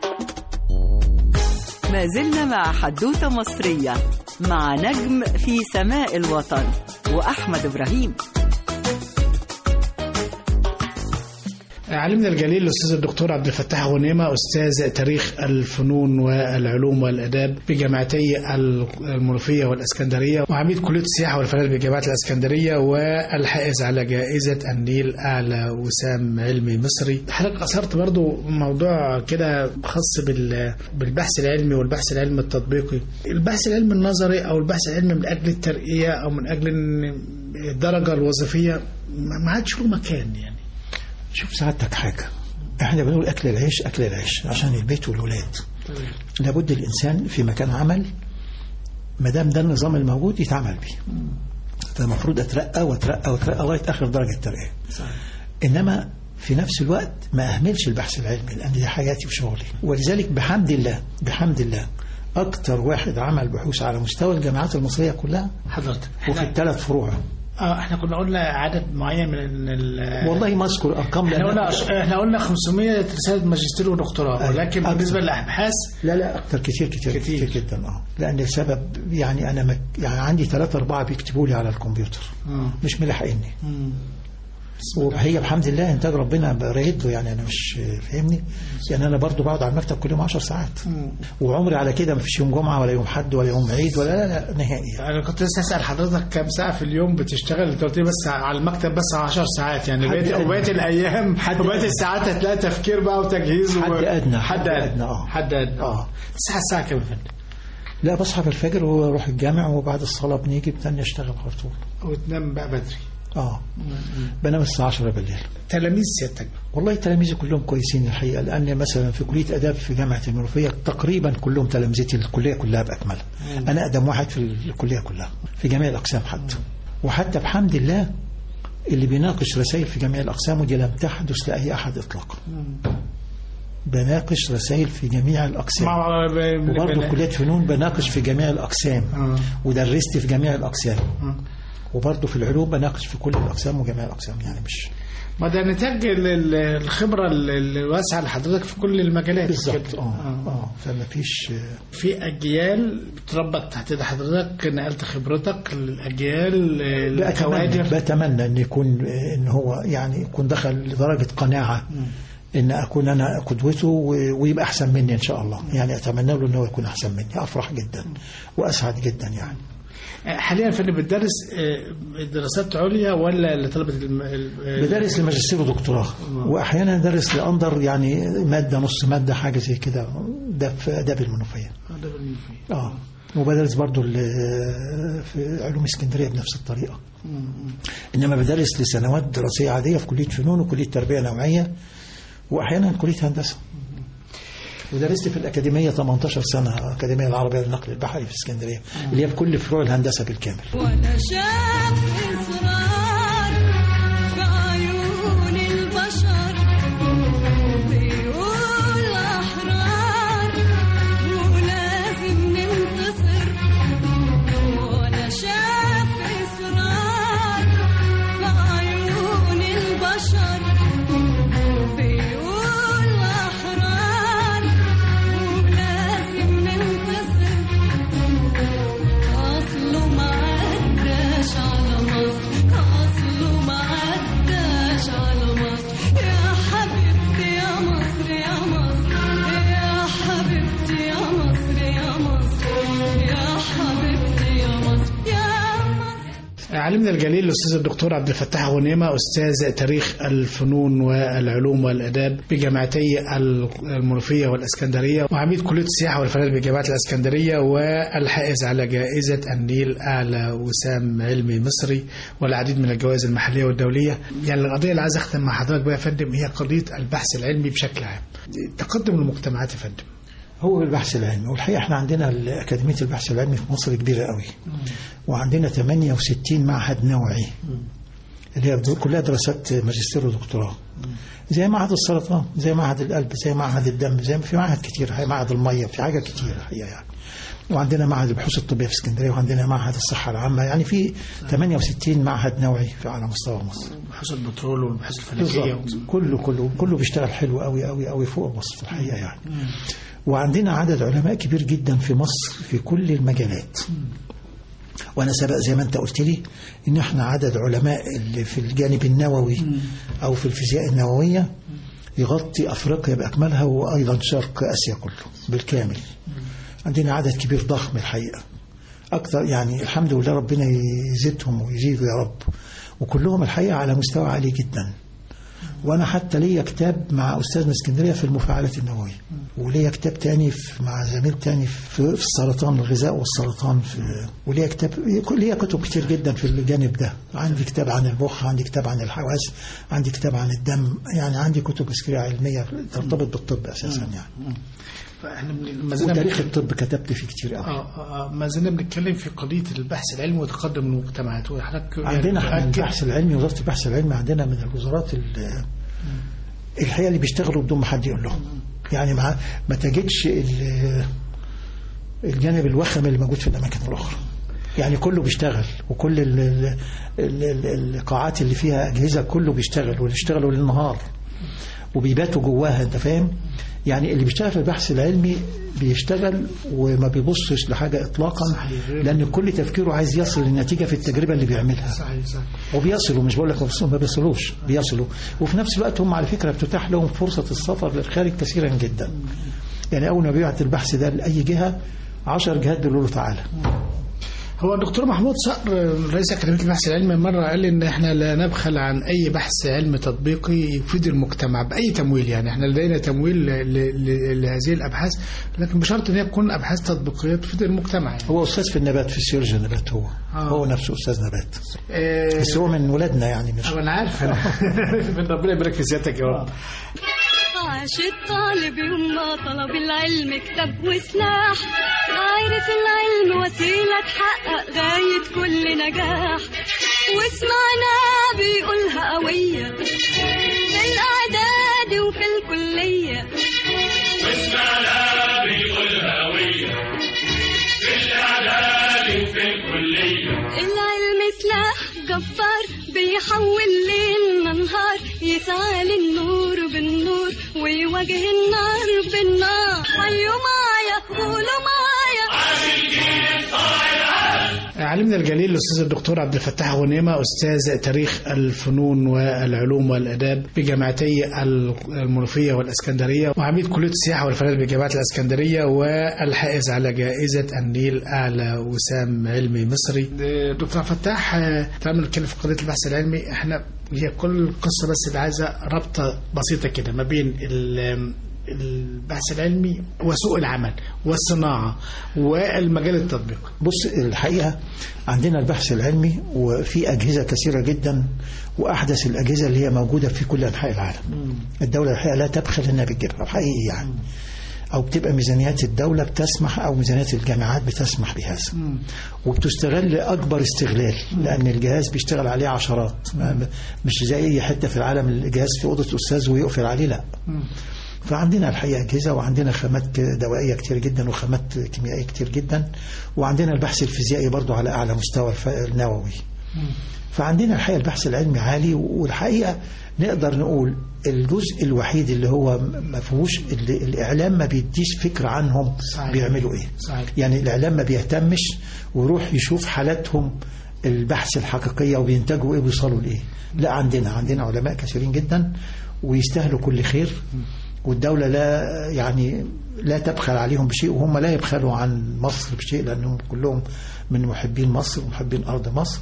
ما زلنا مع حدوتة مصرية مع نجم في سماء الوطن وأحمد إبراهيم عالمنا الجليل الاستاذ الدكتور عبد الفتاح غنيمه استاذ تاريخ الفنون والعلوم والاداب بجامعتي المنوفيه والاسكندريه وعميد كليه السياحه والفنادق بجامعه الاسكندريه والحائز على جائزه النيل اعلى وسام علمي مصري حضرتك اثرت برضو موضوع كده خاص بال- بالبحث العلمي والبحث العلمي التطبيقي البحث العلمي النظري او البحث العلمي من اجل الترقيه او من اجل إن الدرجه الوظيفيه ما ما عادش له مكان يعني شوف سعادتك حاجة احنا بنقول أكل العيش أكل العيش عشان البيت والولاد لابد الإنسان في مكان عمل ما دام ده النظام الموجود يتعمل بيه فالمفروض أترقى وأترقى وأترقى لغاية آخر درجة ترقية إنما في نفس الوقت ما أهملش البحث العلمي لأن دي حياتي وشغلي ولذلك بحمد الله بحمد الله أكتر واحد عمل بحوث على مستوى الجامعات المصرية كلها حضرتك وفي الثلاث فروع اه احنا كنا قلنا عدد معين من ال والله ما أذكر أرقام احنا لأن قلنا احنا قلنا 500 رساله ماجستير ودكتوراه أيوة. ولكن أكثر. بالنسبه للابحاث لا لا اكتر كتير كتير كتير. كتير, جدا اه لان السبب يعني انا مك يعني عندي ثلاثة أربعة بيكتبوا لي على الكمبيوتر مم. مش ملاحقيني مم. وهي بحمد الله انتاج ربنا رايد له يعني انا مش فاهمني يعني انا برضو بقعد على المكتب كل يوم 10 ساعات وعمري على كده ما فيش يوم جمعه ولا يوم حد ولا يوم عيد ولا لا لا نهائي يعني. انا كنت لسه اسال حضرتك كام ساعه في اليوم بتشتغل انت قلت لي بس على المكتب بس 10 ساعات يعني حد بقيت أدنى. وبقيت الايام حد وبقيت أدنى. الساعات هتلاقي تفكير بقى وتجهيز و- حد أدنى. حد حد ادنى أدنى، آه. حد ادنى آه. تصحى الساعه كام يا فندم؟ لا بصحى في الفجر واروح الجامع وبعد الصلاه بنيجي بتاني اشتغل على طول وتنام بقى بدري اه بنام الساعه 10 بالليل تلاميذ سيادتك والله تلاميذي كلهم كويسين الحقيقه لان مثلا في كليه اداب في جامعه المنوفيه تقريبا كلهم تلامذتي الكليه كلها باكملها انا اقدم واحد في الكليه كلها في جميع الاقسام حتى وحتى بحمد الله اللي بيناقش رسائل في جميع الاقسام ودي لم تحدث لاي احد اطلاقا بناقش رسائل في جميع الاقسام مع- ب- وبرضه ب- في كليه فنون بناقش في جميع الاقسام آه. ودرست في جميع الاقسام وبرضه في العلوم بناقش في كل الاقسام وجميع الاقسام يعني مش ما ده نتاج ال- ال- الخبره ال- الواسعه لحضرتك في كل المجالات بالظبط كده. اه اه فما فيش في اجيال اتربت تحت ايد حضرتك نقلت خبرتك للاجيال الكوادر بتمنى, بتمنى ان يكون ان هو يعني يكون دخل لدرجه قناعه ان اكون انا قدوته و- ويبقى احسن مني ان شاء الله يعني اتمنى له ان هو يكون احسن مني افرح جدا واسعد جدا يعني حاليا فانت بتدرس آه، دراسات عليا ولا لطلبه الم... ال- بدرس لماجستير ودكتوراه واحيانا ادرس لاندر يعني ماده نص ماده حاجه زي كده ده في اداب المنوفيه اه وبدرس برضو ال- في علوم اسكندريه بنفس الطريقه انما بدرس لسنوات دراسيه عاديه في كليه فنون وكليه تربيه نوعيه واحيانا كليه هندسه ودرست في الاكاديميه 18 سنه اكاديميه العربيه للنقل البحري في اسكندريه اللي هي في كل فروع الهندسه بالكامل وانا شاف اصرار في عيون البشر بيقول احرار ولازم ننتصر وانا شاف اصرار في عيون البشر بيقول احرار ولازم ننتصر أصله ما عداش على مصر أصله ما عداش على مصر يا حبيبتي يا مصر يا مصر يا حبيبتي يا مصر يا مصر يا حبيبتي يا مصر يا مصر علمنا الجليل الاستاذ الدكتور عبد الفتاح غنيمه استاذ تاريخ الفنون والعلوم والاداب بجامعتي المنوفيه والاسكندريه وعميد كليه السياحه والفنادق بجامعه الاسكندريه والحائز على جائزه النيل اعلى وسام علمي مصري والعديد من الجوائز المحليه والدوليه يعني القضيه اللي عايز اختم مع حضرتك بقى يا فندم هي قضيه البحث العلمي بشكل عام تقدم المجتمعات يا فندم هو البحث العلمي والحقيقه احنا عندنا اكاديميه البحث العلمي في مصر كبيره قوي وعندنا 68 معهد نوعي اللي هي كلها دراسات ماجستير ودكتوراه زي معهد السرطان زي معهد القلب زي معهد الدم زي في معهد كتير هي معهد الميه في حاجه كتير الحقيقه يعني وعندنا معهد البحوث الطبيه في اسكندريه وعندنا معهد الصحه العامه يعني في 68 معهد نوعي في على مستوى مصر بحوث البترول والبحوث الفلكيه بالظبط كله كله كله بيشتغل حلو قوي قوي قوي فوق الوصف الحقيقه يعني وعندنا عدد علماء كبير جدا في مصر في كل المجالات وانا سبق زي ما انت قلت لي ان احنا عدد علماء اللي في الجانب النووي او في الفيزياء النوويه يغطي افريقيا باكملها وايضا شرق اسيا كله بالكامل عندنا عدد كبير ضخم الحقيقه اكثر يعني الحمد لله ربنا يزيدهم ويزيدوا يا رب وكلهم الحقيقه على مستوى عالي جدا وانا حتى ليا كتاب مع استاذ من اسكندريه في المفاعلات النوويه وليا كتاب تاني في مع زميل تاني في, في السرطان الغذاء والسرطان في وليا كتاب ليا كتب كتير جدا في الجانب ده عندي كتاب عن المخ عندي كتاب عن الحواس عندي كتاب عن الدم يعني عندي كتب كثيره علميه ترتبط بالطب اساسا يعني فاحنا بن- ما زلنا وتاريخ الطب كتبت فيه كتير قوي آه، آه، ما زلنا بنتكلم في قضيه البحث العلمي وتقدم المجتمعات وحضرتك يعني عندنا احنا بتأكد- البحث العلمي وزاره البحث العلمي عندنا من الوزارات ال- الحقيقه اللي بيشتغلوا بدون ما حد يقول لهم يعني ما ما تجدش ال- الجانب الوخم اللي موجود في الاماكن الاخرى يعني كله بيشتغل وكل ال ال ال ال القاعات اللي فيها اجهزه كله بيشتغل وبيشتغلوا للنهار وبيباتوا جواها انت فاهم يعني اللي بيشتغل في البحث العلمي بيشتغل وما بيبصش لحاجه اطلاقا صحيح. لان كل تفكيره عايز يصل للنتيجه في التجربه اللي بيعملها صحيح صحيح وبيصلوا مش بقول لك ما بيصلوا- ما بيصلوش بيصلوا وفي نفس الوقت هم على فكره بتتاح لهم فرصه السفر للخارج كثيرا جدا يعني اول ما بيبعت البحث ده لاي جهه 10 جهات بيقولوا له تعالى هو الدكتور محمود صقر رئيس أكاديمية البحث العلمي مرة قال إن إحنا لا نبخل عن أي بحث علمي تطبيقي يفيد المجتمع بأي تمويل يعني إحنا لدينا تمويل ل- ل- لهذه الأبحاث لكن بشرط إن هي تكون أبحاث تطبيقيه تفيد المجتمع يعني. هو استاذ في النبات في سيولوجيا النبات هو آه. هو نفسه استاذ نبات آه، بس هو من ولادنا يعني مش أنا عارف أنا من ربنا يبارك في سيادتك يا رب عاش الطالب يوم ما طلب العلم كتاب وسلاح عارف العلم وسيلة تحقق غاية كل نجاح وسمعنا بيقولها قوية في الإعداد وفي الكلية العلم سلاح جبار بيحول ليل نهار يسعى للنور بالنور ويواجه النار بالنار حيوا معايا قولوا معايا علمنا الجليل الاستاذ الدكتور عبد الفتاح غنيمه استاذ تاريخ الفنون والعلوم والاداب بجامعتي المنوفيه والاسكندريه وعميد كليه السياحه والفنادق بجامعه الاسكندريه والحائز على جائزه النيل اعلى وسام علمي مصري. دكتور فتاح آه، طالما بنتكلم في قضيه البحث العلمي احنا هي كل القصه بس اللي عايزه رابطه بسيطه كده ما بين ال- البحث العلمي وسوق العمل والصناعه والمجال التطبيقي. بص الحقيقة عندنا البحث العلمي وفي أجهزة كثيرة جدا وأحدث الأجهزة اللي هي موجودة في كل أنحاء العالم الدولة الحقيقة لا تبخل إنها بتجيبها حقيقي يعني أو بتبقى ميزانيات الدولة بتسمح أو ميزانيات الجامعات بتسمح بهذا وبتستغل أكبر استغلال لأن الجهاز بيشتغل عليه عشرات ما- مش زي أي حتة في العالم الجهاز في أوضة أستاذ ويقفل عليه لا فعندنا الحقيقة أجهزة وعندنا خامات دوائية كتير جدا وخامات كيميائية كتير جدا وعندنا البحث الفيزيائي برضو على أعلى مستوى الف- النووي فعندنا الحقيقة البحث العلمي عالي والحقيقة نقدر نقول الجزء الوحيد اللي هو ما فيهوش اللي الإعلام ما بيديش فكرة عنهم صحيح. بيعملوا إيه صحيح. يعني الإعلام ما بيهتمش ويروح يشوف حالاتهم البحث الحقيقية وبينتجوا إيه ويوصلوا لإيه لا عندنا عندنا علماء كثيرين جدا ويستاهلوا كل خير والدولة لا يعني لا تبخل عليهم بشيء وهم لا يبخلوا عن مصر بشيء لأنهم كلهم من محبين مصر ومحبين أرض مصر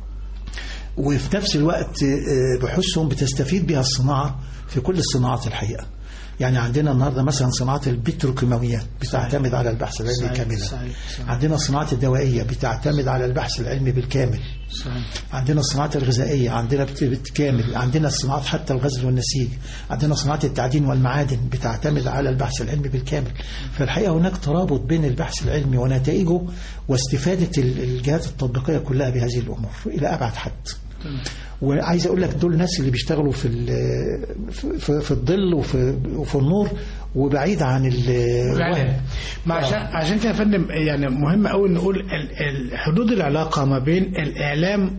وفي نفس الوقت آه، بحوثهم بتستفيد بها الصناعة في كل الصناعات الحقيقة يعني عندنا النهارده مثلا صناعة البتروكيماويات بتعتمد على البحث العلمي صحيح، كاملا صحيح، صحيح. عندنا صناعة الدوائية بتعتمد على البحث العلمي بالكامل صحيح. عندنا الصناعات الغذائية عندنا بت- بالكامل عندنا الصناعات حتى الغزل والنسيج عندنا صناعة التعدين والمعادن بتعتمد على البحث العلمي بالكامل فالحقيقة هناك ترابط بين البحث العلمي ونتائجه واستفادة ال- الجهات التطبيقية كلها بهذه الأمور إلى أبعد حد وعايز اقول لك دول الناس اللي بيشتغلوا في ال- في, في, في الظل وفي, وفي النور وبعيد عن ال- الإعلام. ما عشان عشان كده يا فندم يعني مهم قوي نقول ال- ال- حدود العلاقه ما بين الاعلام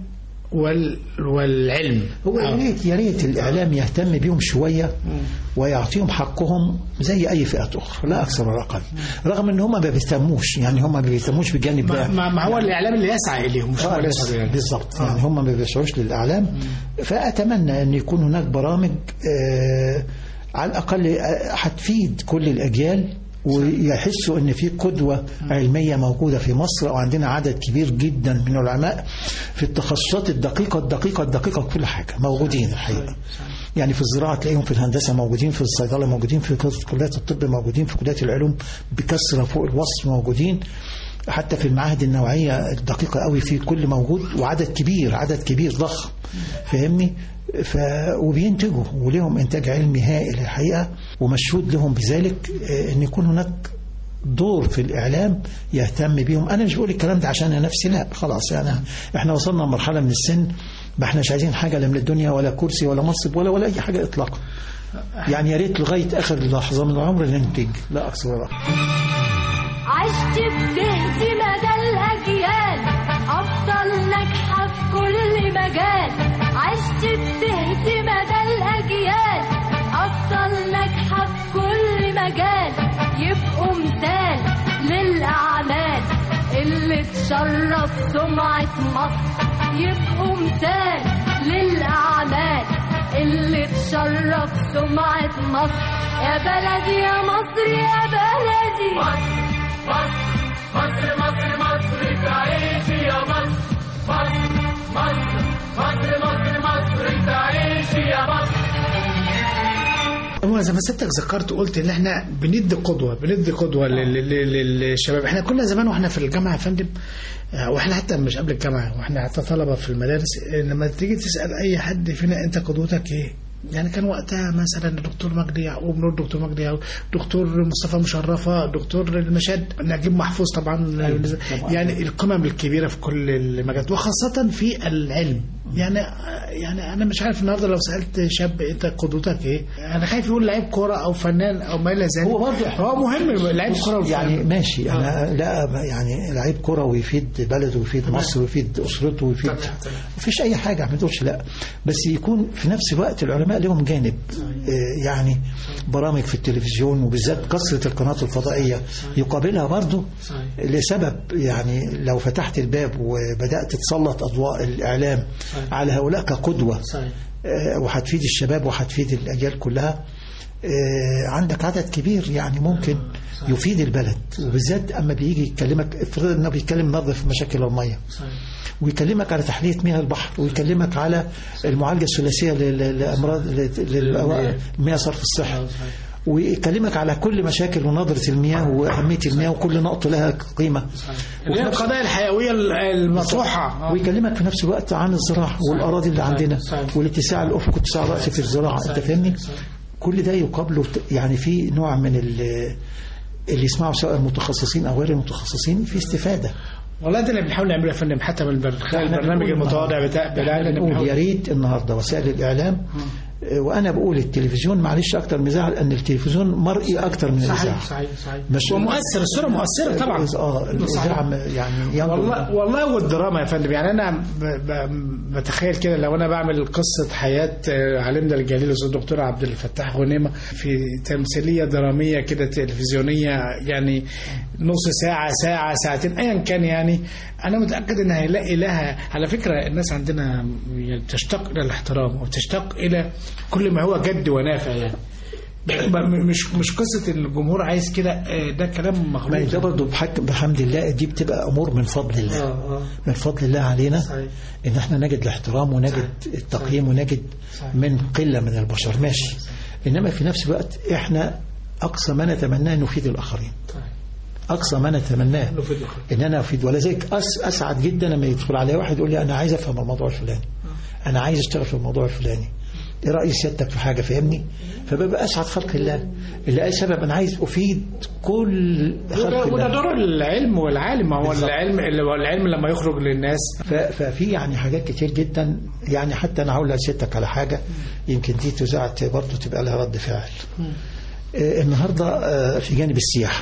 وال والعلم هو يا آه. ريت يا ريت الاعلام يهتم بيهم شويه ويعطيهم حقهم زي اي فئات اخرى لا اكثر ولا اقل رغم ان هم ما بيهتموش يعني هم ما بيهتموش بالجانب ما, ده ما ما هو الاعلام اللي يسعى اليهم مش هو آه، اللي بس- يسعى يعني. بالظبط يعني هم ما بيسعوش للاعلام فاتمنى ان يكون هناك برامج آه على الاقل آه، هتفيد كل الاجيال ويحسوا ان في قدوه علميه موجوده في مصر وعندنا عدد كبير جدا من العلماء في التخصصات الدقيقه الدقيقه الدقيقه في كل حاجه موجودين الحقيقه يعني في الزراعه تلاقيهم في الهندسه موجودين في الصيدله موجودين في كليات الطب موجودين في كليات العلوم بكثره فوق الوصف موجودين حتى في المعاهد النوعية الدقيقة قوي في كل موجود وعدد كبير عدد كبير ضخم فاهمني ف... وبينتجوا ولهم إنتاج علمي هائل الحقيقة ومشهود لهم بذلك آه، أن يكون هناك دور في الإعلام يهتم بيهم أنا مش بقول الكلام ده عشان أنا نفسي لا خلاص يعني إحنا وصلنا لمرحلة من السن ما احناش عايزين حاجة لا من الدنيا ولا كرسي ولا منصب ولا ولا أي حاجة إطلاقا يعني يا ريت لغاية آخر لحظة من العمر ننتج لا أكثر ولا أقل عشت بتهدي مدى الأجيال أفضل ناجحة في كل مجال عشت بتهدي مدى الأجيال أفضل ناجحة في كل مجال يبقوا مثال للأعمال اللي تشرف سمعة مصر يبقوا مثال للأعمال اللي تشرف سمعة مصر يا بلدي يا مصر يا بلدي هو زي ما سيادتك ذكرت قلت ان احنا بندي قدوه بندي قدوه لل- لل- للشباب احنا كنا زمان واحنا في الجامعه يا فندم آه، واحنا حتى مش قبل الجامعه واحنا حتى طلبه في المدارس آه، لما تيجي تسال اي حد فينا انت قدوتك ايه؟ يعني كان وقتها مثلا الدكتور مجدي يعقوب نور الدكتور مجدي يعقوب دكتور مصطفى مشرفه دكتور المشاد نجيب محفوظ طبعا يعني القمم الكبيره في كل المجالات وخاصه في العلم يعني يعني انا مش عارف النهارده لو سالت شاب انت قدوتك ايه انا خايف يقول لعيب كوره او فنان او ما الى ذلك هو برضه هو مهم لعيب كوره والفن. يعني ماشي انا لا يعني لعيب كرة ويفيد بلده ويفيد مصر ويفيد اسرته ويفيد مفيش اي حاجه ما تقولش لا بس يكون في نفس الوقت العلماء لهم جانب آه، يعني برامج في التلفزيون وبالذات كثره القنوات الفضائيه يقابلها برضه لسبب يعني لو فتحت الباب وبدات تسلط اضواء الاعلام على هؤلاء كقدوه آه، وهتفيد الشباب وهتفيد الاجيال كلها آه، عندك عدد كبير يعني ممكن يفيد البلد وبالذات اما بيجي يكلمك افرض انه بيتكلم النهارده في مشاكل الميه ويكلمك على تحليه مياه البحر ويكلمك على المعالجه الثلاثيه لل- لامراض للمياه صرف الصحي ويكلمك على كل مشاكل ونظره المياه واهميه المياه وكل نقطه لها قيمه اللي هي القضايا الحيويه المطروحه آه. ويكلمك في نفس الوقت عن الزراعه والاراضي اللي عندنا والاتساع الافق واتساع الراس في الزراعه انت فاهمني كل ده يقابله ت- يعني في نوع من ال- اللي يسمعوا سواء المتخصصين او غير المتخصصين في استفاده والله ده اللي بنحاول نعمله يا فندم حتى من البر- خلال إحنا البرنامج بنقول المتواضع بتاع احنا بتاعنا اللي بنقول بنحاول- يا ريت النهارده وسائل الاعلام آه، وانا بقول التلفزيون معلش اكتر من اذاعه لان التلفزيون مرئي اكتر من الاذاعه صحيح صحيح صحيح مش ومؤثر الصوره مؤثره طبعا اه الاذاعه م- يعني ينظر والله والله والدراما يا فندم يعني انا ب- ب- بتخيل كده لو انا بعمل قصه حياه آه، عالمنا الجليل الاستاذ الدكتور عبد الفتاح غنيمه في تمثيليه دراميه كده تلفزيونيه يعني نص ساعه ساعه ساعتين ايا كان يعني انا متاكد ان هيلاقي لها على فكره الناس عندنا يعني تشتاق الى الاحترام وتشتاق الى كل ما هو جد ونافع يعني م- مش مش قصه ان الجمهور عايز كده آه، ده كلام ما مخلوق ده برضه بحك بحمد الله دي بتبقى امور من فضل الله اه اه من فضل الله علينا صحيح. ان احنا نجد الاحترام ونجد التقييم ونجد من قله من البشر ماشي انما في نفس الوقت احنا اقصى ما نتمناه ان نفيد الاخرين اقصى ما نتمناه نفيد الآخرين. ان انا افيد ولذلك أس اسعد جدا لما يدخل علي واحد يقول لي انا عايز افهم الموضوع الفلاني انا عايز اشتغل في الموضوع الفلاني ايه راي سيادتك في حاجه فاهمني فببقى اسعد خلق الله اللي اي سبب انا عايز افيد كل خلق وده, وده الله دور العلم والعالم هو بالظبط. العلم العلم لما يخرج للناس ف- ففي يعني حاجات كتير جدا يعني حتى انا هقول لسيادتك على حاجه يمكن دي تذاع برضه تبقى لها رد فعل آه، النهارده آه، في جانب السياحه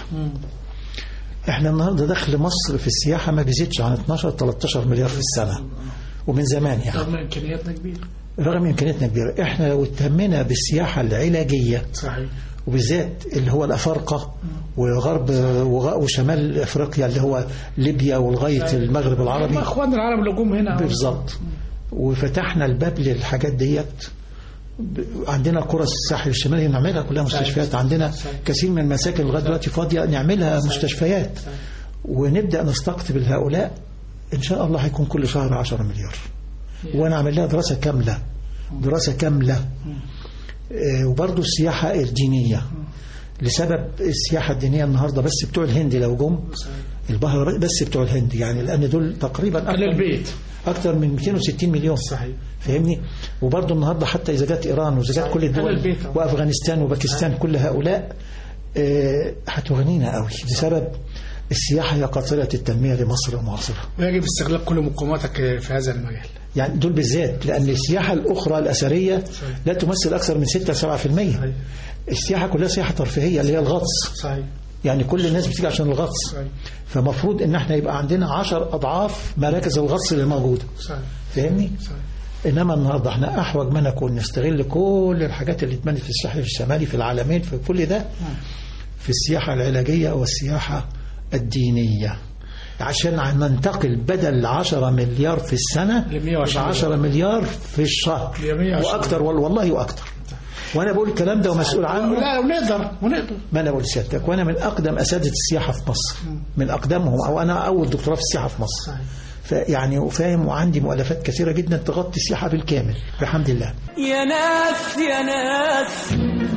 احنا النهارده دخل مصر في السياحه ما بيزيدش عن 12 13 مليار في السنه ومن زمان يعني رغم امكانياتنا كبيره رغم امكانياتنا كبيره احنا لو اهتمينا بالسياحه العلاجيه صحيح وبالذات اللي هو الافارقه وغرب وغ- وشمال افريقيا اللي هو ليبيا ولغايه المغرب هم العربي اخواننا العرب اللي جم هنا بالظبط وفتحنا الباب للحاجات ديت ب- عندنا قرى الساحل الشمالي نعملها كلها مستشفيات عندنا كثير من المساكن لغايه دلوقتي فاضيه نعملها مستشفيات ونبدا نستقطب هؤلاء ان شاء الله هيكون كل شهر 10 مليار وانا عامل لها دراسه كامله دراسه كامله آه، وبرضه السياحه الدينيه لسبب السياحه الدينيه النهارده بس بتوع الهند لو جم البحر بس بتوع الهند يعني لان دول تقريبا على أكتر- البيت اكتر من 260 مليون صحيح فاهمني وبرضه النهارده حتى اذا جت ايران واذا جت كل على الدول البيت. وافغانستان وباكستان كل هؤلاء آه، هتغنينا قوي بسبب السياحه هي قاطره التنميه لمصر المعاصره ويجب استغلال كل مقوماتك في هذا المجال يعني دول بالذات لان السياحه الاخرى الاثريه لا تمثل اكثر من 6 7% السياحه كلها سياحه ترفيهيه اللي هي الغطس صحيح يعني كل الناس بتيجي عشان الغطس صحيح فمفروض ان احنا يبقى عندنا 10 اضعاف مراكز الغطس اللي موجوده صحيح فاهمني صحيح انما النهارده احنا احوج ما نكون نستغل كل الحاجات اللي اتبنت في الساحل الشمالي في العالمين في كل ده في السياحه العلاجيه والسياحه الدينيه عشان ننتقل بدل 10 مليار في السنه ل 120 يبقى 10 مليار في الشهر ل 120 واكثر وال- والله واكثر وانا بقول الكلام ده ومسؤول عنه لا ونقدر ونقدر ما انا بقول سيادتك وانا من اقدم اساتذه السياحه في مصر من اقدمهم او انا اول دكتوراه في السياحه في مصر صحيح. فيعني وفاهم وعندي مؤلفات كثيره جدا تغطي السياحه بالكامل بحمد الله يا ناس يا ناس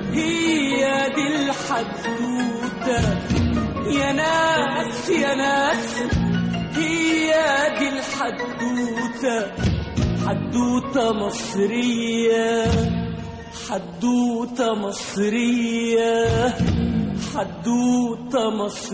هي دي الحدوتة يا ناس يا ناس هي دي الحدوتة حدوتة مصرية حدوتة مصرية حدوتة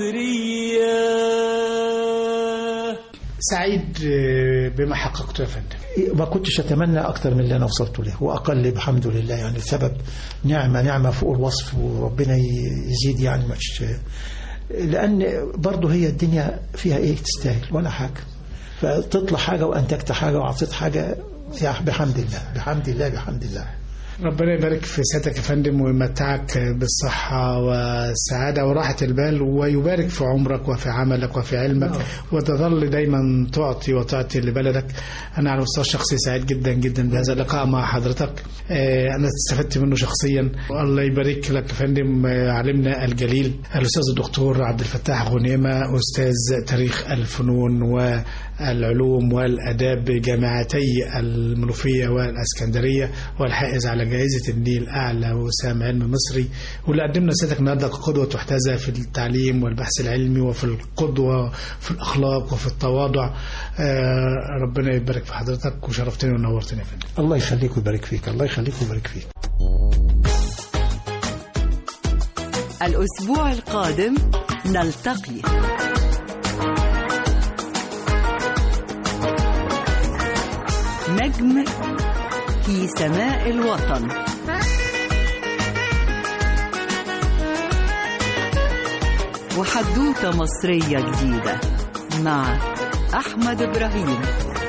مصرية سعيد آه، بما حققته يا فندم ما كنتش اتمنى اكتر من اللي انا وصلت له واقل بحمد لله يعني السبب نعمه نعمه فوق الوصف وربنا ي- يزيد يعني مش لان برضه هي الدنيا فيها ايه تستاهل ولا حاجه فتطلع حاجه وانتجت حاجه واعطيت حاجه يا بحمد الله بحمد الله بحمد الله ربنا يبارك في سيادتك يا فندم ويمتعك بالصحة والسعادة وراحة البال ويبارك في عمرك وفي عملك وفي علمك وتظل دايما تعطي وتعطي لبلدك أنا على المستوى الشخصي سعيد جدا جدا بهذا اللقاء مع حضرتك آه، أنا استفدت منه شخصيا والله يبارك لك يا فندم آه، علمنا الجليل الأستاذ الدكتور عبد الفتاح غنيمة أستاذ تاريخ الفنون والعلوم والآداب بجامعتي المنوفية والإسكندرية والحائز على جائزة النيل أعلى وسام علم مصري واللي قدمنا سيادتك النهارده كقدوة تحتذى في التعليم والبحث العلمي وفي القدوة في الأخلاق وفي التواضع آه، ربنا يبارك في حضرتك وشرفتني ونورتني يا فندم الله يخليك ويبارك فيك الله يخليك ويبارك فيك الأسبوع القادم نلتقي نجم في سماء الوطن وحدوتة مصرية جديدة مع أحمد إبراهيم